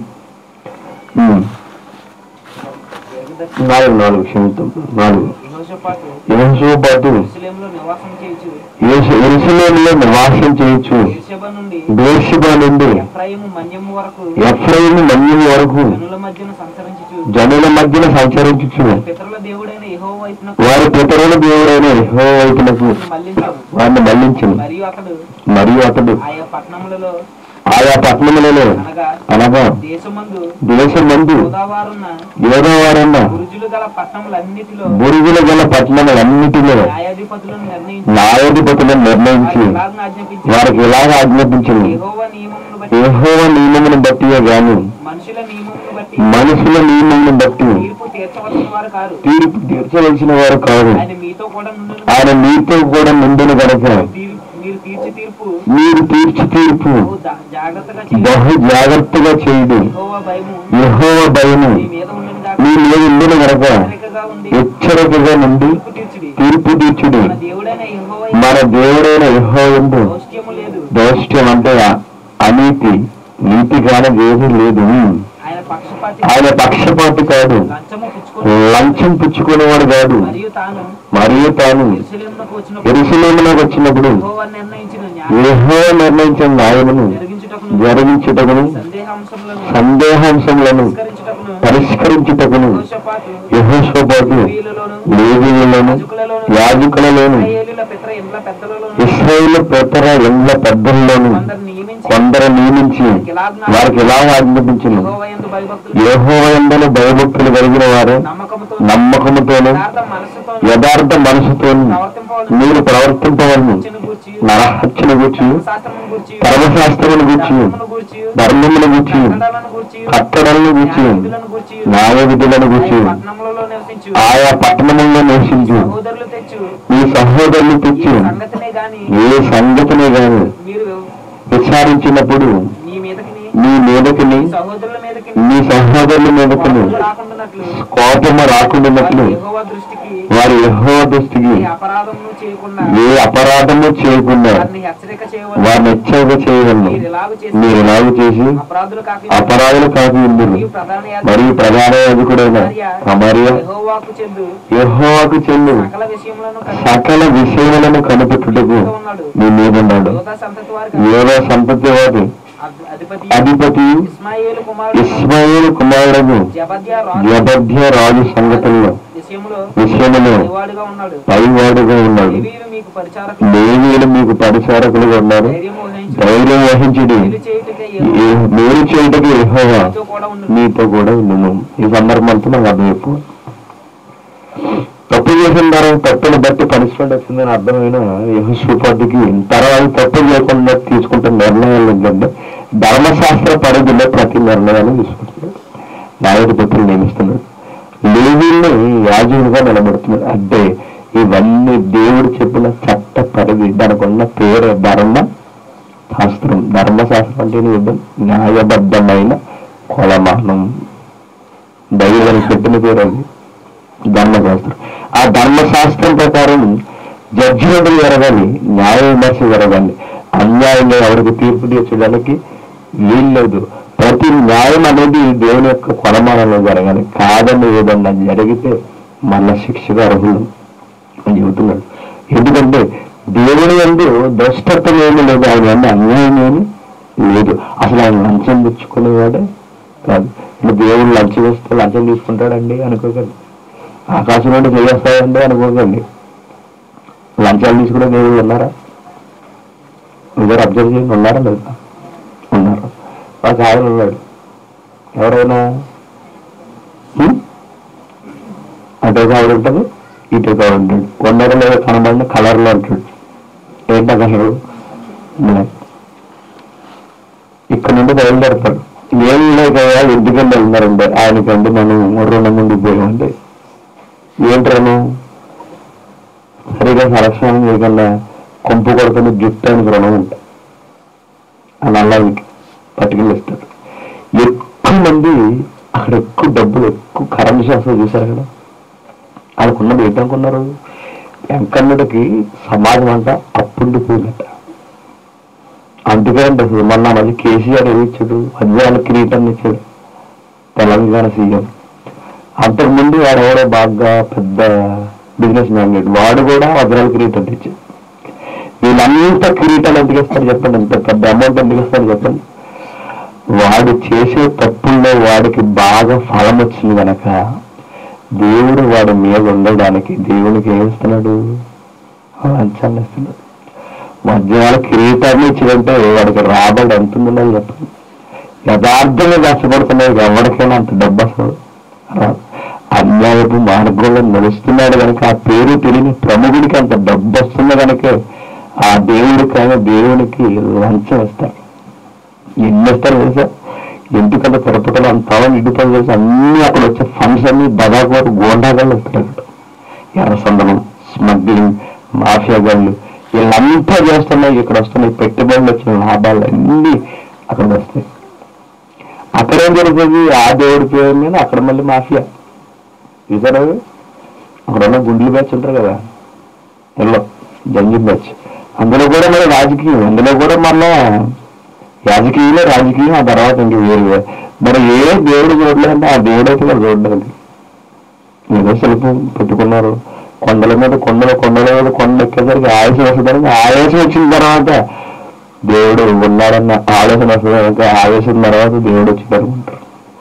నాలుగు నాలుగు క్షమితం నాలుగు యెహోషాపాతు యహోషోపాతు యెరూషలేములో నివాసం చేయుచు ఎరుసలేములో నివాసం చేయొచ్చు బెర్షెబా నుండి బేర్షిబా నుండి ఎఫ్రాయిము మన్యము వరకు ఎఫ్రైము మన్యం వరకు జనుల మధ్యన సంచరించుచు జనుల మధ్యన సంచరించు పితరుల దేవుడైన యెహోవా వైపున వారి పితరుల దేవుడైన యెహోవా వైపునకు మళ్లించడు వారిని మళ్లించను మరియు అతడు మరియు అతడు ఆయా పట్టణములలో ఆయా పట్టణములలో అనగా అనగా దేశమందు దేశమందు గోదావారున్న ఏదోవారన్న గురుజులు గల పట్టణములన్నిటిలో బురుగుల గల పట్టణములన్నిటిలో న్యాయాధిపతులను నిర్ణయించి న్యాయాధిపతులను నిర్ణయించి వారికి ఎలాగ ఆజ్ఞాపించి వారికి ఎలాగ ఆజ్ఞాపించింది యెహోవా నియమమును బట్టి యెహోవ నియమమును బట్టియే గాని మనుషుల నియమమును బట్టి మనుషుల నియమమును బట్టి తీర్పు తీర్చవలసిన వారు కారు తీర్పు తీర్చవలసిన వారు కాదు ఆయన మీతో కూడా నుండును ఆయన మీతో కూడా ముందును గనక తీర్- మీరు తీర్చి తీర్పు మీరు తీర్చి తీర్పు బహు దా- జాగ్రత్తగా చేయండి బహు జాగ్రత్తగా చేయుడు యెహోవా భయము యెహోవ భయము మీ మీద ఉండను కాక మీ మీద ఉండును గనక హెచ్చరికగా ఉండి హెచ్చరికగా నుండి తీర్పు తీర్చుడి తీర్పు తీర్చుడు మన దేవుడైన యెహోవా మన దేవుడైన యెహోవందు దౌష్ట్యము లేదు దౌష్ట్యం అంటే అనీతి నీతి కాని ఏమీ లేదు ఆయన పక్షపాతి ఆయన పక్షపాతి కాదు లంచము పుచ్చుకొని లంచం పుచ్చుకునేవాడు కాదు మరియు తాను మరియు తాను యెరూషలేమునకు వచ్చినప్పుడు ఎరుసలేములోకి వచ్చినప్పుడు యెహోవా నిర్ణయించిన న్యాయం యెహోవ నిర్ణయించిన న్యాయమును జరిగించుటకును జరిగించుటకును సందేహాంశములను సందేహాంశములను పరిష్కరించుటకును పరిష్కరించుటకును యెహోషాపాతు యహోషోపాటు వీళ్ళలోను లేవీయులను యాజకులలోను ఇశ్రాయేలీయుల పితర ఇండ్ల పెద్దలలోను ఇస్రాయేల్ పెద్దర ఎండ్ల పెద్దల్లోను కొందరు నియమించి కొందరు నియమించి వారికి ఎలా ఆజ్ఞాపించను యెహోవా యందు భయభక్తులు యహో ఎందలు భయభక్తులు కలిగిన వారు నమ్మకముతో నమ్మకముతోను యథార్థ మనసుతో యథార్థ మనసుతోను ప్రవర్తింపవలను మీరు ప్రవర్తింపవలను హత్యను గూర్చి నరహత్యను గుర్చి శాస్త్రమును గూర్చి పరమశాస్త్రమును గుర్చి ధర్మమును గూర్చి ధర్మమును గుర్చి కట్టడలను గూర్చి కట్టడలను గుర్చి న్యాయవిధులను గూర్చి న్యాయ విధులను గుర్చి ఆయా పట్టణములలో నివసించు ఆయా పట్టణముల్లో నివసించు సహోదరులు తెచ్చు మీ సహోదరులు ఈ తెచ్చి సంగతినే గాని ఏ సంగతిని గాని మీరు విచారించినప్పుడు మీ మీదకి మీ మీదకిని మీ సహోదరుల మీదకి మీ సహోదరుల మీదకిని కోపము రాకుండానట్లు కోపము రాకుండానట్లు వారి యెహోవా దృష్టికి వారి యహో దృష్టికి ఏ అపరాధమును చేయకుండా ఏ అపరాధము చేయకుండా వారిని హెచ్చరిక చేయవలెను వారిని హెచ్చరిక చేయగలను మీరు ఎలాగ చేసి మీరు ఎలాగ చేసి అపరాధులు కాక అపరాధులు కాకి ఉందురు మరియు ప్రధాన యాజకుడు మరియు ప్రధాన యాజకుడైన అమర్య యెహోవాకు చెందు యహోవాకు చెందు సకల విషయములను కనుక సకల విషయములను కనిపెట్టుటకు ఉన్నాడు మీ మీద ఉన్నాడు యోధా సంతతి వారికి ఏదో సంతతి వారి అధి- అధిపతి అధిపతి ఇస్మాయేలు కుమారుడు ఇస్మాయిల్ కుమారుడు జబద్యా రాజు జబధ్య రాజు సంగతుల్లో విషయములో విషయములో పైవాడుగా ఉన్నాడు పైవాడుగా ఉన్నాడు లేవీయులు మీకు పరిచారకులు లేవీయులు మీకు పరిచారకులుగా ఉన్నారు ధైర్యం వహించు ధైర్యం వహించుడి మేలు చేయుటకే ఏ- మేలు చేయటకు యెహోవా మీతో కూడా ఉండు నీతో కూడా ఉండును ఈ సందర్భంతో నాకు అర్థమైపో తప్పు చేసిన తర్వాత తప్పును బట్టి పనిష్మెంట్ వచ్చిందని అర్థమైన యహోషుపాటికి తర్వాత తప్పు చేయకుండా తీసుకుంటున్న నిర్ణయాలు ఏంటంటే ధర్మశాస్త్ర పరిధిలో ప్రతి నిర్ణయాన్ని తీసుకుంటున్నాడు న్యాయాధిపతులు నియమిస్తున్నాడు లేవీల్ని యాజకుడిగా నిలబడుతున్నాడు అంటే ఇవన్నీ దేవుడు చెప్పిన చట్ట పరిధి దానికి ఉన్న పేరు ధర్మ శాస్త్రం ధర్మశాస్త్రం అంటే ఏంటి చూద్దాం న్యాయబద్ధమైన కొలమానం దైవానికి చెప్పిన పేరు అది ధర్మశాస్త్రం ఆ ధర్మశాస్త్రం ప్రకారం జడ్జిమెంట్ జరగాలి న్యాయ విమర్శ జరగాలి అన్యాయంగా ఎవరికి తీర్పు తీర్చడానికి వీల్లేదు ప్రతి న్యాయం అనేది దేవుని యొక్క కొలమానంలో జరగాలి కాదని ఏదన్నా జరిగితే మళ్ళా శిక్షగా అర్హులు అని చెబుతున్నాడు ఎందుకంటే దేవుని ఎందు దుష్టత్వం ఏమీ లేదు ఆయన ఎందు అన్యాయం ఏమీ లేదు అసలు ఆయన లంచం పుచ్చుకునేవాడే కాదు ఇప్పుడు దేవుడు లంచం ఇస్తే లంచం తీసుకుంటాడండి అనుకోకండి ఆకాశం నుండి చేస్తాడండి అనుకోకండి లంచాలు తీసుకునే దేవుళ్ళు ఉన్నారా మీరు అబ్జర్వ్ చేయండి ఉన్నారా లేదా ఉన్నారు ఒక ఆయన ఉన్నాడు ఎవరైనా హ్మ్? అటు ఒక ఆవిడ ఉంటుంది ఇటు ఒక ఆవిడ ఉంటాడు కొందరు లేదా కనబడిన కలర్లో ఉంటాడు ఏంట కలరు బ్లాక్ ఇక్కడ నుండి బయలుదేరతారు ఏం లేకయ్యా ఎందుకంటే వెళ్తున్నారంటే ఆయనకంటే మనం రెండు ముందుకు పోయామంటే ఏంటను సరిగా సంరక్షణ చేయకుండా కొంపు కొడుకుని జుట్టు అని రుణం ఉంటాయి అని అల్లానికి పట్టుకెళ్ళి ఇస్తాడు ఎక్కువ మంది అక్కడ ఎక్కువ డబ్బులు ఎక్కువ కరెన్సీ అసలు చూశారు కదా వాళ్ళకున్నది ఏంటనుకున్నారు వెంకన్నడికి సమాజం అంతా అప్పుండిపోయిందట అందుకే అంటే అసలు మొన్న మళ్ళీ కేసీఆర్ ఏమి ఇచ్చాడు వజ్రాల కిరీటం ఇచ్చాడు తెలంగాణ సీఎం అంతకుముందు వాడు ఎవడో బాగా పెద్ద బిజినెస్ మ్యాగ్నెట్ వాడు కూడా వజ్రాల కిరీటం తెచ్చాడు వీళ్ళంతా కిరీటాలు ఎందుకు ఇస్తారు చెప్పండి ఇంత పెద్ద అమౌంట్ ఎందుకు ఇస్తారు చెప్పండి వాడు చేసే తప్పుల్లో వాడికి బాగా ఫలం వచ్చింది గనక దేవుడు వాడి మీద ఉండడానికి దేవునికి ఏమిస్తున్నాడు లంచాన్ని ఇస్తున్నాడు మధ్యాహ్నం కిరీటాన్ని ఇచ్చినంటే వాడికి రాబడి ఎంత ఉందని చెప్పండి యథార్థంగా కష్టపడుతున్నాయి ఎవరికైనా అంత డబ్బు అసలు రాదు అన్యాయపు మార్గంలో నడుస్తున్నాడు కనుక ఆ పేరు తెలియని ప్రముఖుడికి అంత డబ్బు వస్తుంది కనుక ఆ దేవుడికి ఆయన దేవునికి లంచం ఇస్తారు ఎన్ని ఇస్తారు తెలుసా ఎందుకంటే తిరుపతిలో అంత ఇటు పని చేసి అన్ని అక్కడ వచ్చే ఫండ్స్ అన్ని దాదాపు గోండాగాళ్ళు ఇస్తారు అక్కడ ఎర్రసందనం స్మగ్లింగ్ మాఫియా గన్లు వీళ్ళంతా చేస్తున్నాయి ఇక్కడ వస్తున్నాయి పెట్టుబడులు వచ్చిన లాభాలు అన్ని అక్కడ వస్తాయి అక్కడేం జరుగుతుంది ఆ దేవుడి పేరు మీద అక్కడ మళ్ళీ మాఫియా చూసారా అవి? అక్కడ ఉన్న గుండ్లు బ్యాచ్ ఉంటారు కదా ఎల్లో జంజి బ్యాచ్ అందులో కూడా మరి రాజకీయం అందులో కూడా మళ్ళా రాజకీయంలో రాజకీయం ఆ తర్వాత ఇంక వేరు వేరు. మరి ఏ దేవుడు చూడలేదంటే ఆ దేవుడు అయితే వాళ్ళు చూడలేదు ఏదో శిల్పం పెట్టుకున్నారు కొండల మీద కొండల కొండల మీద కొండ ఎక్కేసరికి ఆయుషం వస్తుందని ఆయుషం వచ్చిన తర్వాత దేవుడు ఉన్నాడన్న ఆలోచన వస్తుంది కనుక ఆవేశం తర్వాత దేవుడు వచ్చి అనుకుంటారు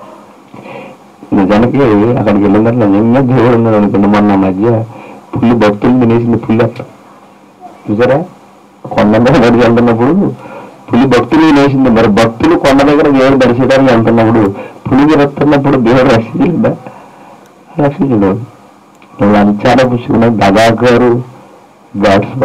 నిజానికి అక్కడికి వెళ్ళిన తర్వాత నిజంగా దేవుడు ఉన్నాడు అనుకుంటే మొన్న మధ్య పుల్లి భక్తులు తినేసింది పుల్లి అక్కడ చూసారా కొండ మీద నడిచి వెళ్తున్నప్పుడు పులి భక్తులు తినేసింది మరి భక్తులు కొండ దగ్గర దేవుడు దర్శించడానికి వెళ్తున్నప్పుడు పులి తిరుగుతున్నప్పుడు దేవుడు రక్షించలేదా రక్షించడు లంచాల పుచ్చుకున్న దగాగారు గాడ్స్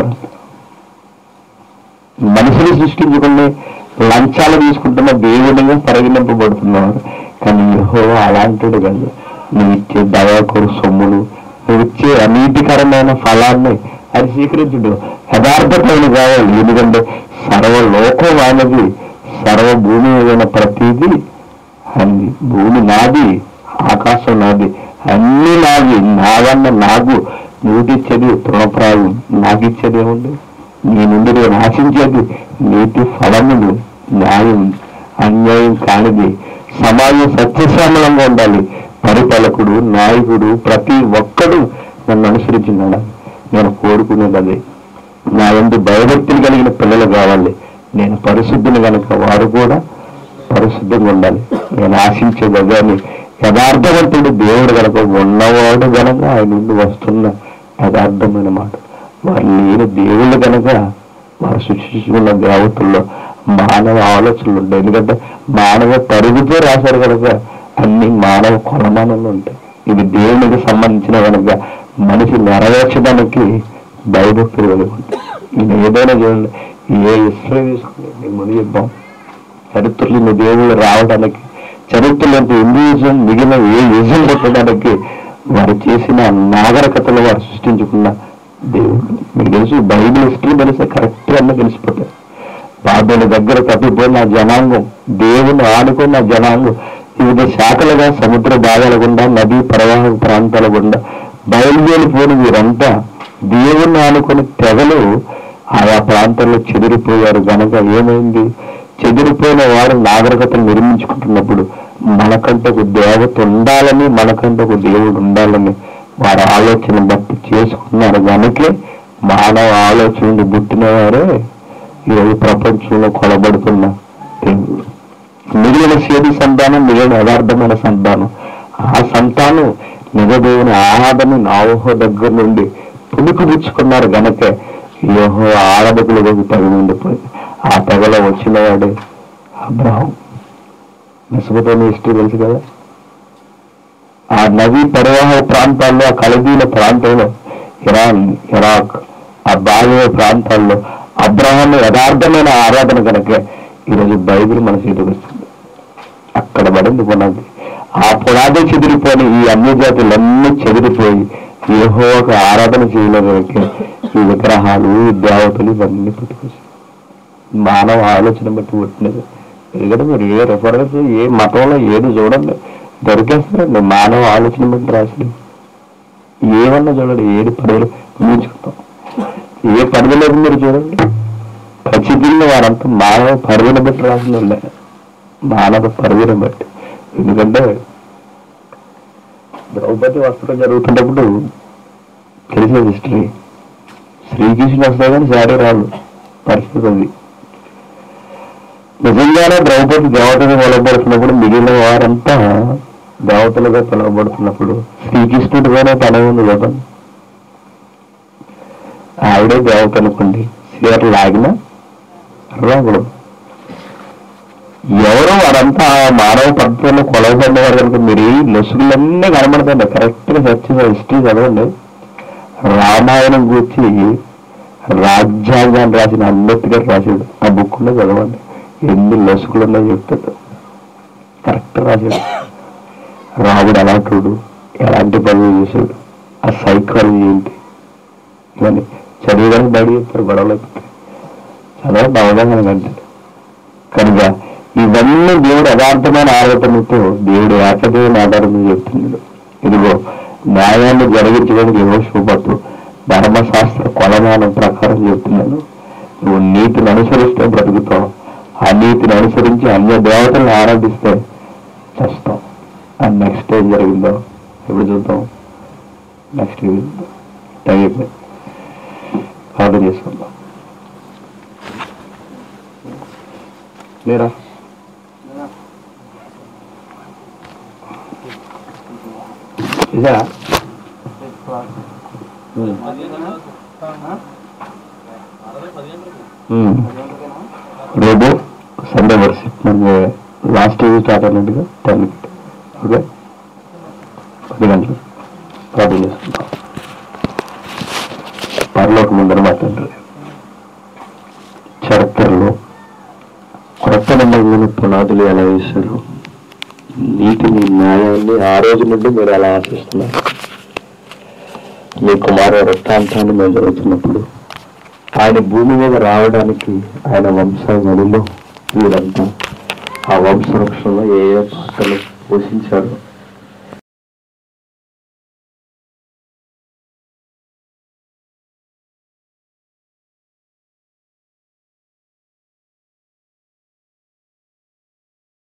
మనుషులు సృష్టించుకుని లంచాలు తీసుకుంటున్న దేవుడిగా పరిగణింపబడుతున్నారు కానీ యహో అలాంటిది కాదు నువ్వు ఇచ్చే దయాకూరు సొమ్ములు నువ్వు ఇచ్చే అనీతికరమైన ఫలాన్ని అది స్వీకరించుడు యథార్థతైన కావాలి ఎందుకంటే సర్వలోకం ఆయనది సర్వభూమి ఏదైన ప్రతిదీ అంది భూమి నాది ఆకాశం నాది అన్ని నాది నావన్న నాకు నువ్వుకిచ్చేది తృణప్రాయం నాకు ఇచ్చేది ఏముంది నీ నుండి నేను ఆశించేది నీతి ఫలములు న్యాయం అన్యాయం కానిది సమాజం సత్యశ్యామలంగా ఉండాలి పరిపాలకుడు నాయకుడు ప్రతి ఒక్కడు నన్ను అనుసరించినాడు నేను కోరుకునేది అదే నా ఎందు భయభక్తులు కలిగిన పిల్లలు కావాలి నేను పరిశుద్ధిని కనుక వారు కూడా పరిశుద్ధంగా ఉండాలి నేను ఆశించేది అదే అని యథార్థవంతుడు దేవుడు కనుక ఉన్నవాడు గనక ఆయన నుండి వస్తున్న యథార్థమైన మాట వారు లేని దేవుళ్ళు కనుక వారు సృష్టించుకున్న దేవతల్లో మానవ ఆలోచనలు ఉంటాయి ఎందుకంటే మానవ పరుగుతో రాశారు కనుక అన్ని మానవ కొలమానంలో ఉంటాయి ఇది దేవునికి సంబంధించిన కనుక మనిషి నెరవేర్చడానికి భయభక్తులు కలిగి ఉంటాయి ఈయన ఏదైనా చూడండి ఏ ఇస్రో తీసుకుంటే నేను ముందు చెప్పాం చరిత్రలో దేవుళ్ళు రావడానికి చరిత్రలో హిందూయిజం మిగిలిన ఏ యుజం పెట్టడానికి వారు చేసిన నాగరికతలు వారు సృష్టించుకున్న దేవుడు మీకు తెలుసు బైబిల్ హిస్టరీ తెలిస్తే కరెక్ట్ అన్న తెలిసిపోతాయి బాబుల దగ్గర తప్పిపోయిన ఆ జనాంగం దేవుని ఆడుకున్న ఆ జనాంగం వివిధ శాఖలుగా సముద్ర భాగాల గుండా నదీ ప్రవాహ ప్రాంతాల గుండా బయలుదేరిపోయిన వీరంతా దేవుణ్ణి ఆనుకుని తెగలు ఆయా ప్రాంతాల్లో చెదిరిపోయారు గనక ఏమైంది చెదిరిపోయిన వారు నాగరికతను నిర్మించుకుంటున్నప్పుడు మనకంటే ఒక దేవత ఉండాలని మనకంటే ఒక దేవుడు ఉండాలని వారి ఆలోచన బట్టి చేసుకున్నారు కనుకే మానవ ఆలోచనలు పుట్టిన వారే ఈరోజు ప్రపంచంలో కొలబడుతున్న దేవుడు మిగిలిన సేది సంతానం మిగిలిన యథార్థమైన సంతానం ఆ సంతానం నిజదేవుని ఆరాధన నావహో దగ్గర నుండి పులుకుపుచ్చుకున్నారు గనక యోహో ఆరాధకులకు తగి ఉండిపోయింది ఆ తెగలో వచ్చిన వాడే అబ్రహం మెసపతోని హిస్టరీ తెలుసు కదా ఆ నదీ పరివాహ ప్రాంతాల్లో ఆ కలదీల ప్రాంతంలో ఇరాన్ ఇరాక్ ఆ బాల్య ప్రాంతాల్లో అబ్రహాం యథార్థమైన ఆరాధన కనుక ఈరోజు బైబిల్ మన చేతికి వస్తుంది అక్కడ పడింది పునాది ఆ పునాది చెదిరిపోయి ఈ అన్ని జాతులన్నీ చెదిరిపోయి యెహోవాకు ఆరాధన చేయలేదంటే ఈ విగ్రహాలు ఈ దేవతలు ఇవన్నీ పుట్టుకొచ్చాయి మానవ ఆలోచన బట్టి పుట్టినది ఎందుకంటే మీరు ఏ రెఫరెన్స్ ఏ మతంలో ఏది చూడండి దొరికేస్తారండి మానవ ఆలోచన బట్టి రాసినవి ఏమన్నా చూడండి ఏది పరిధిలో ఊహించుకుంటాం ఏ పరిధిలో మీరు చూడండి ఖచ్చితంగా వారంతా మానవ పరిధిని బట్టి రాసిన వాళ్ళే. మానవ పరిధిని బట్టి ఎందుకంటే ద్రౌపది వస్త్రం జరుగుతున్నప్పుడు తెలిసే హిస్టరీ శ్రీకృష్ణుడు వస్తాయి కానీ శారీ రాదు పరిస్థితి ఉంది నిజంగానే ద్రౌపది దేవతగా పిలువబడుతున్నప్పుడు మిగిలిన వారంతా దేవతలుగా పిలువబడుతున్నప్పుడు శ్రీకృష్ణుడిగానే పని ఉంది కదా ఆవిడే దేవత అనుకోండి చీర లాగిన రాకూడదు ఎవరో వారంతా మానవ పద్ధతిలో కొలవబడ్డవారు కనుక మీరు ఈ లొసుగులన్నీ కనబడతాయండి కరెక్ట్ గా సర్చ్ హిస్టరీ చదవండి రామాయణం గురించి రాజ్యాంగాన్ని రాసిన అంబేద్కర్ రాశాడు ఆ బుక్ లో చదవండి ఎన్ని లొసుగులు ఉన్నాయో చెప్తాడు కరెక్ట్ రాశాడు రాముడు ఎలాంటి ఎలాంటి పనులు చేశాడు ఆ సైకాలజీ ఏంటి ఇవన్నీ చదివేదానికి బయట చెప్తారు గొడవలు అయిపోతాయి చదవండి అవగాహన అంటే కనుక ఇవన్నీ దేవుడు యథార్థమైన ఆలోచనతో దేవుడు ఏకదేవుని ఆధారంగా చెప్తున్నాడు ఇదిగో న్యాయాన్ని జరిగించడానికి యోషుపట్టు ధర్మశాస్త్ర కొలమానం ప్రకారం చెప్తున్నాను నువ్వు నీతిని అనుసరిస్తే బ్రతుకుతావు ఆ నీతిని అనుసరించి అన్య దేవతలను ఆరాధిస్తే చేస్తాం అండ్ నెక్స్ట్ ఏం జరిగిందో ఎప్పుడు చూద్దాం నెక్స్ట్ టైం అయిపోయింది ప్రార్థన చేసుకుందాం లేరా ఇదా రేపు సండే వర్షిప్ మనకి లాస్ట్ వీక్ స్టార్ట్ అయినట్టుగా టెన్ ఓకే పది గంటలు ప్రార్థన చేసుకుంటాం పరలోక ముందర మా తండ్రి చరిత్రలో కొత్త నిబంధన పునాదులు ఎలా వేశారు నీతిని న్యాయాన్ని ఆ రోజు నుండి మీరు ఎలా ఆశిస్తున్నారు మీ కుమారు వృత్తాంతాన్ని మేము జరుగుతున్నప్పుడు ఆయన భూమి మీద రావడానికి ఆయన వంశావళిలో వీరంతా ఆ వంశవృక్షంలో ఏ ఏ పాత్రలు పోషించారు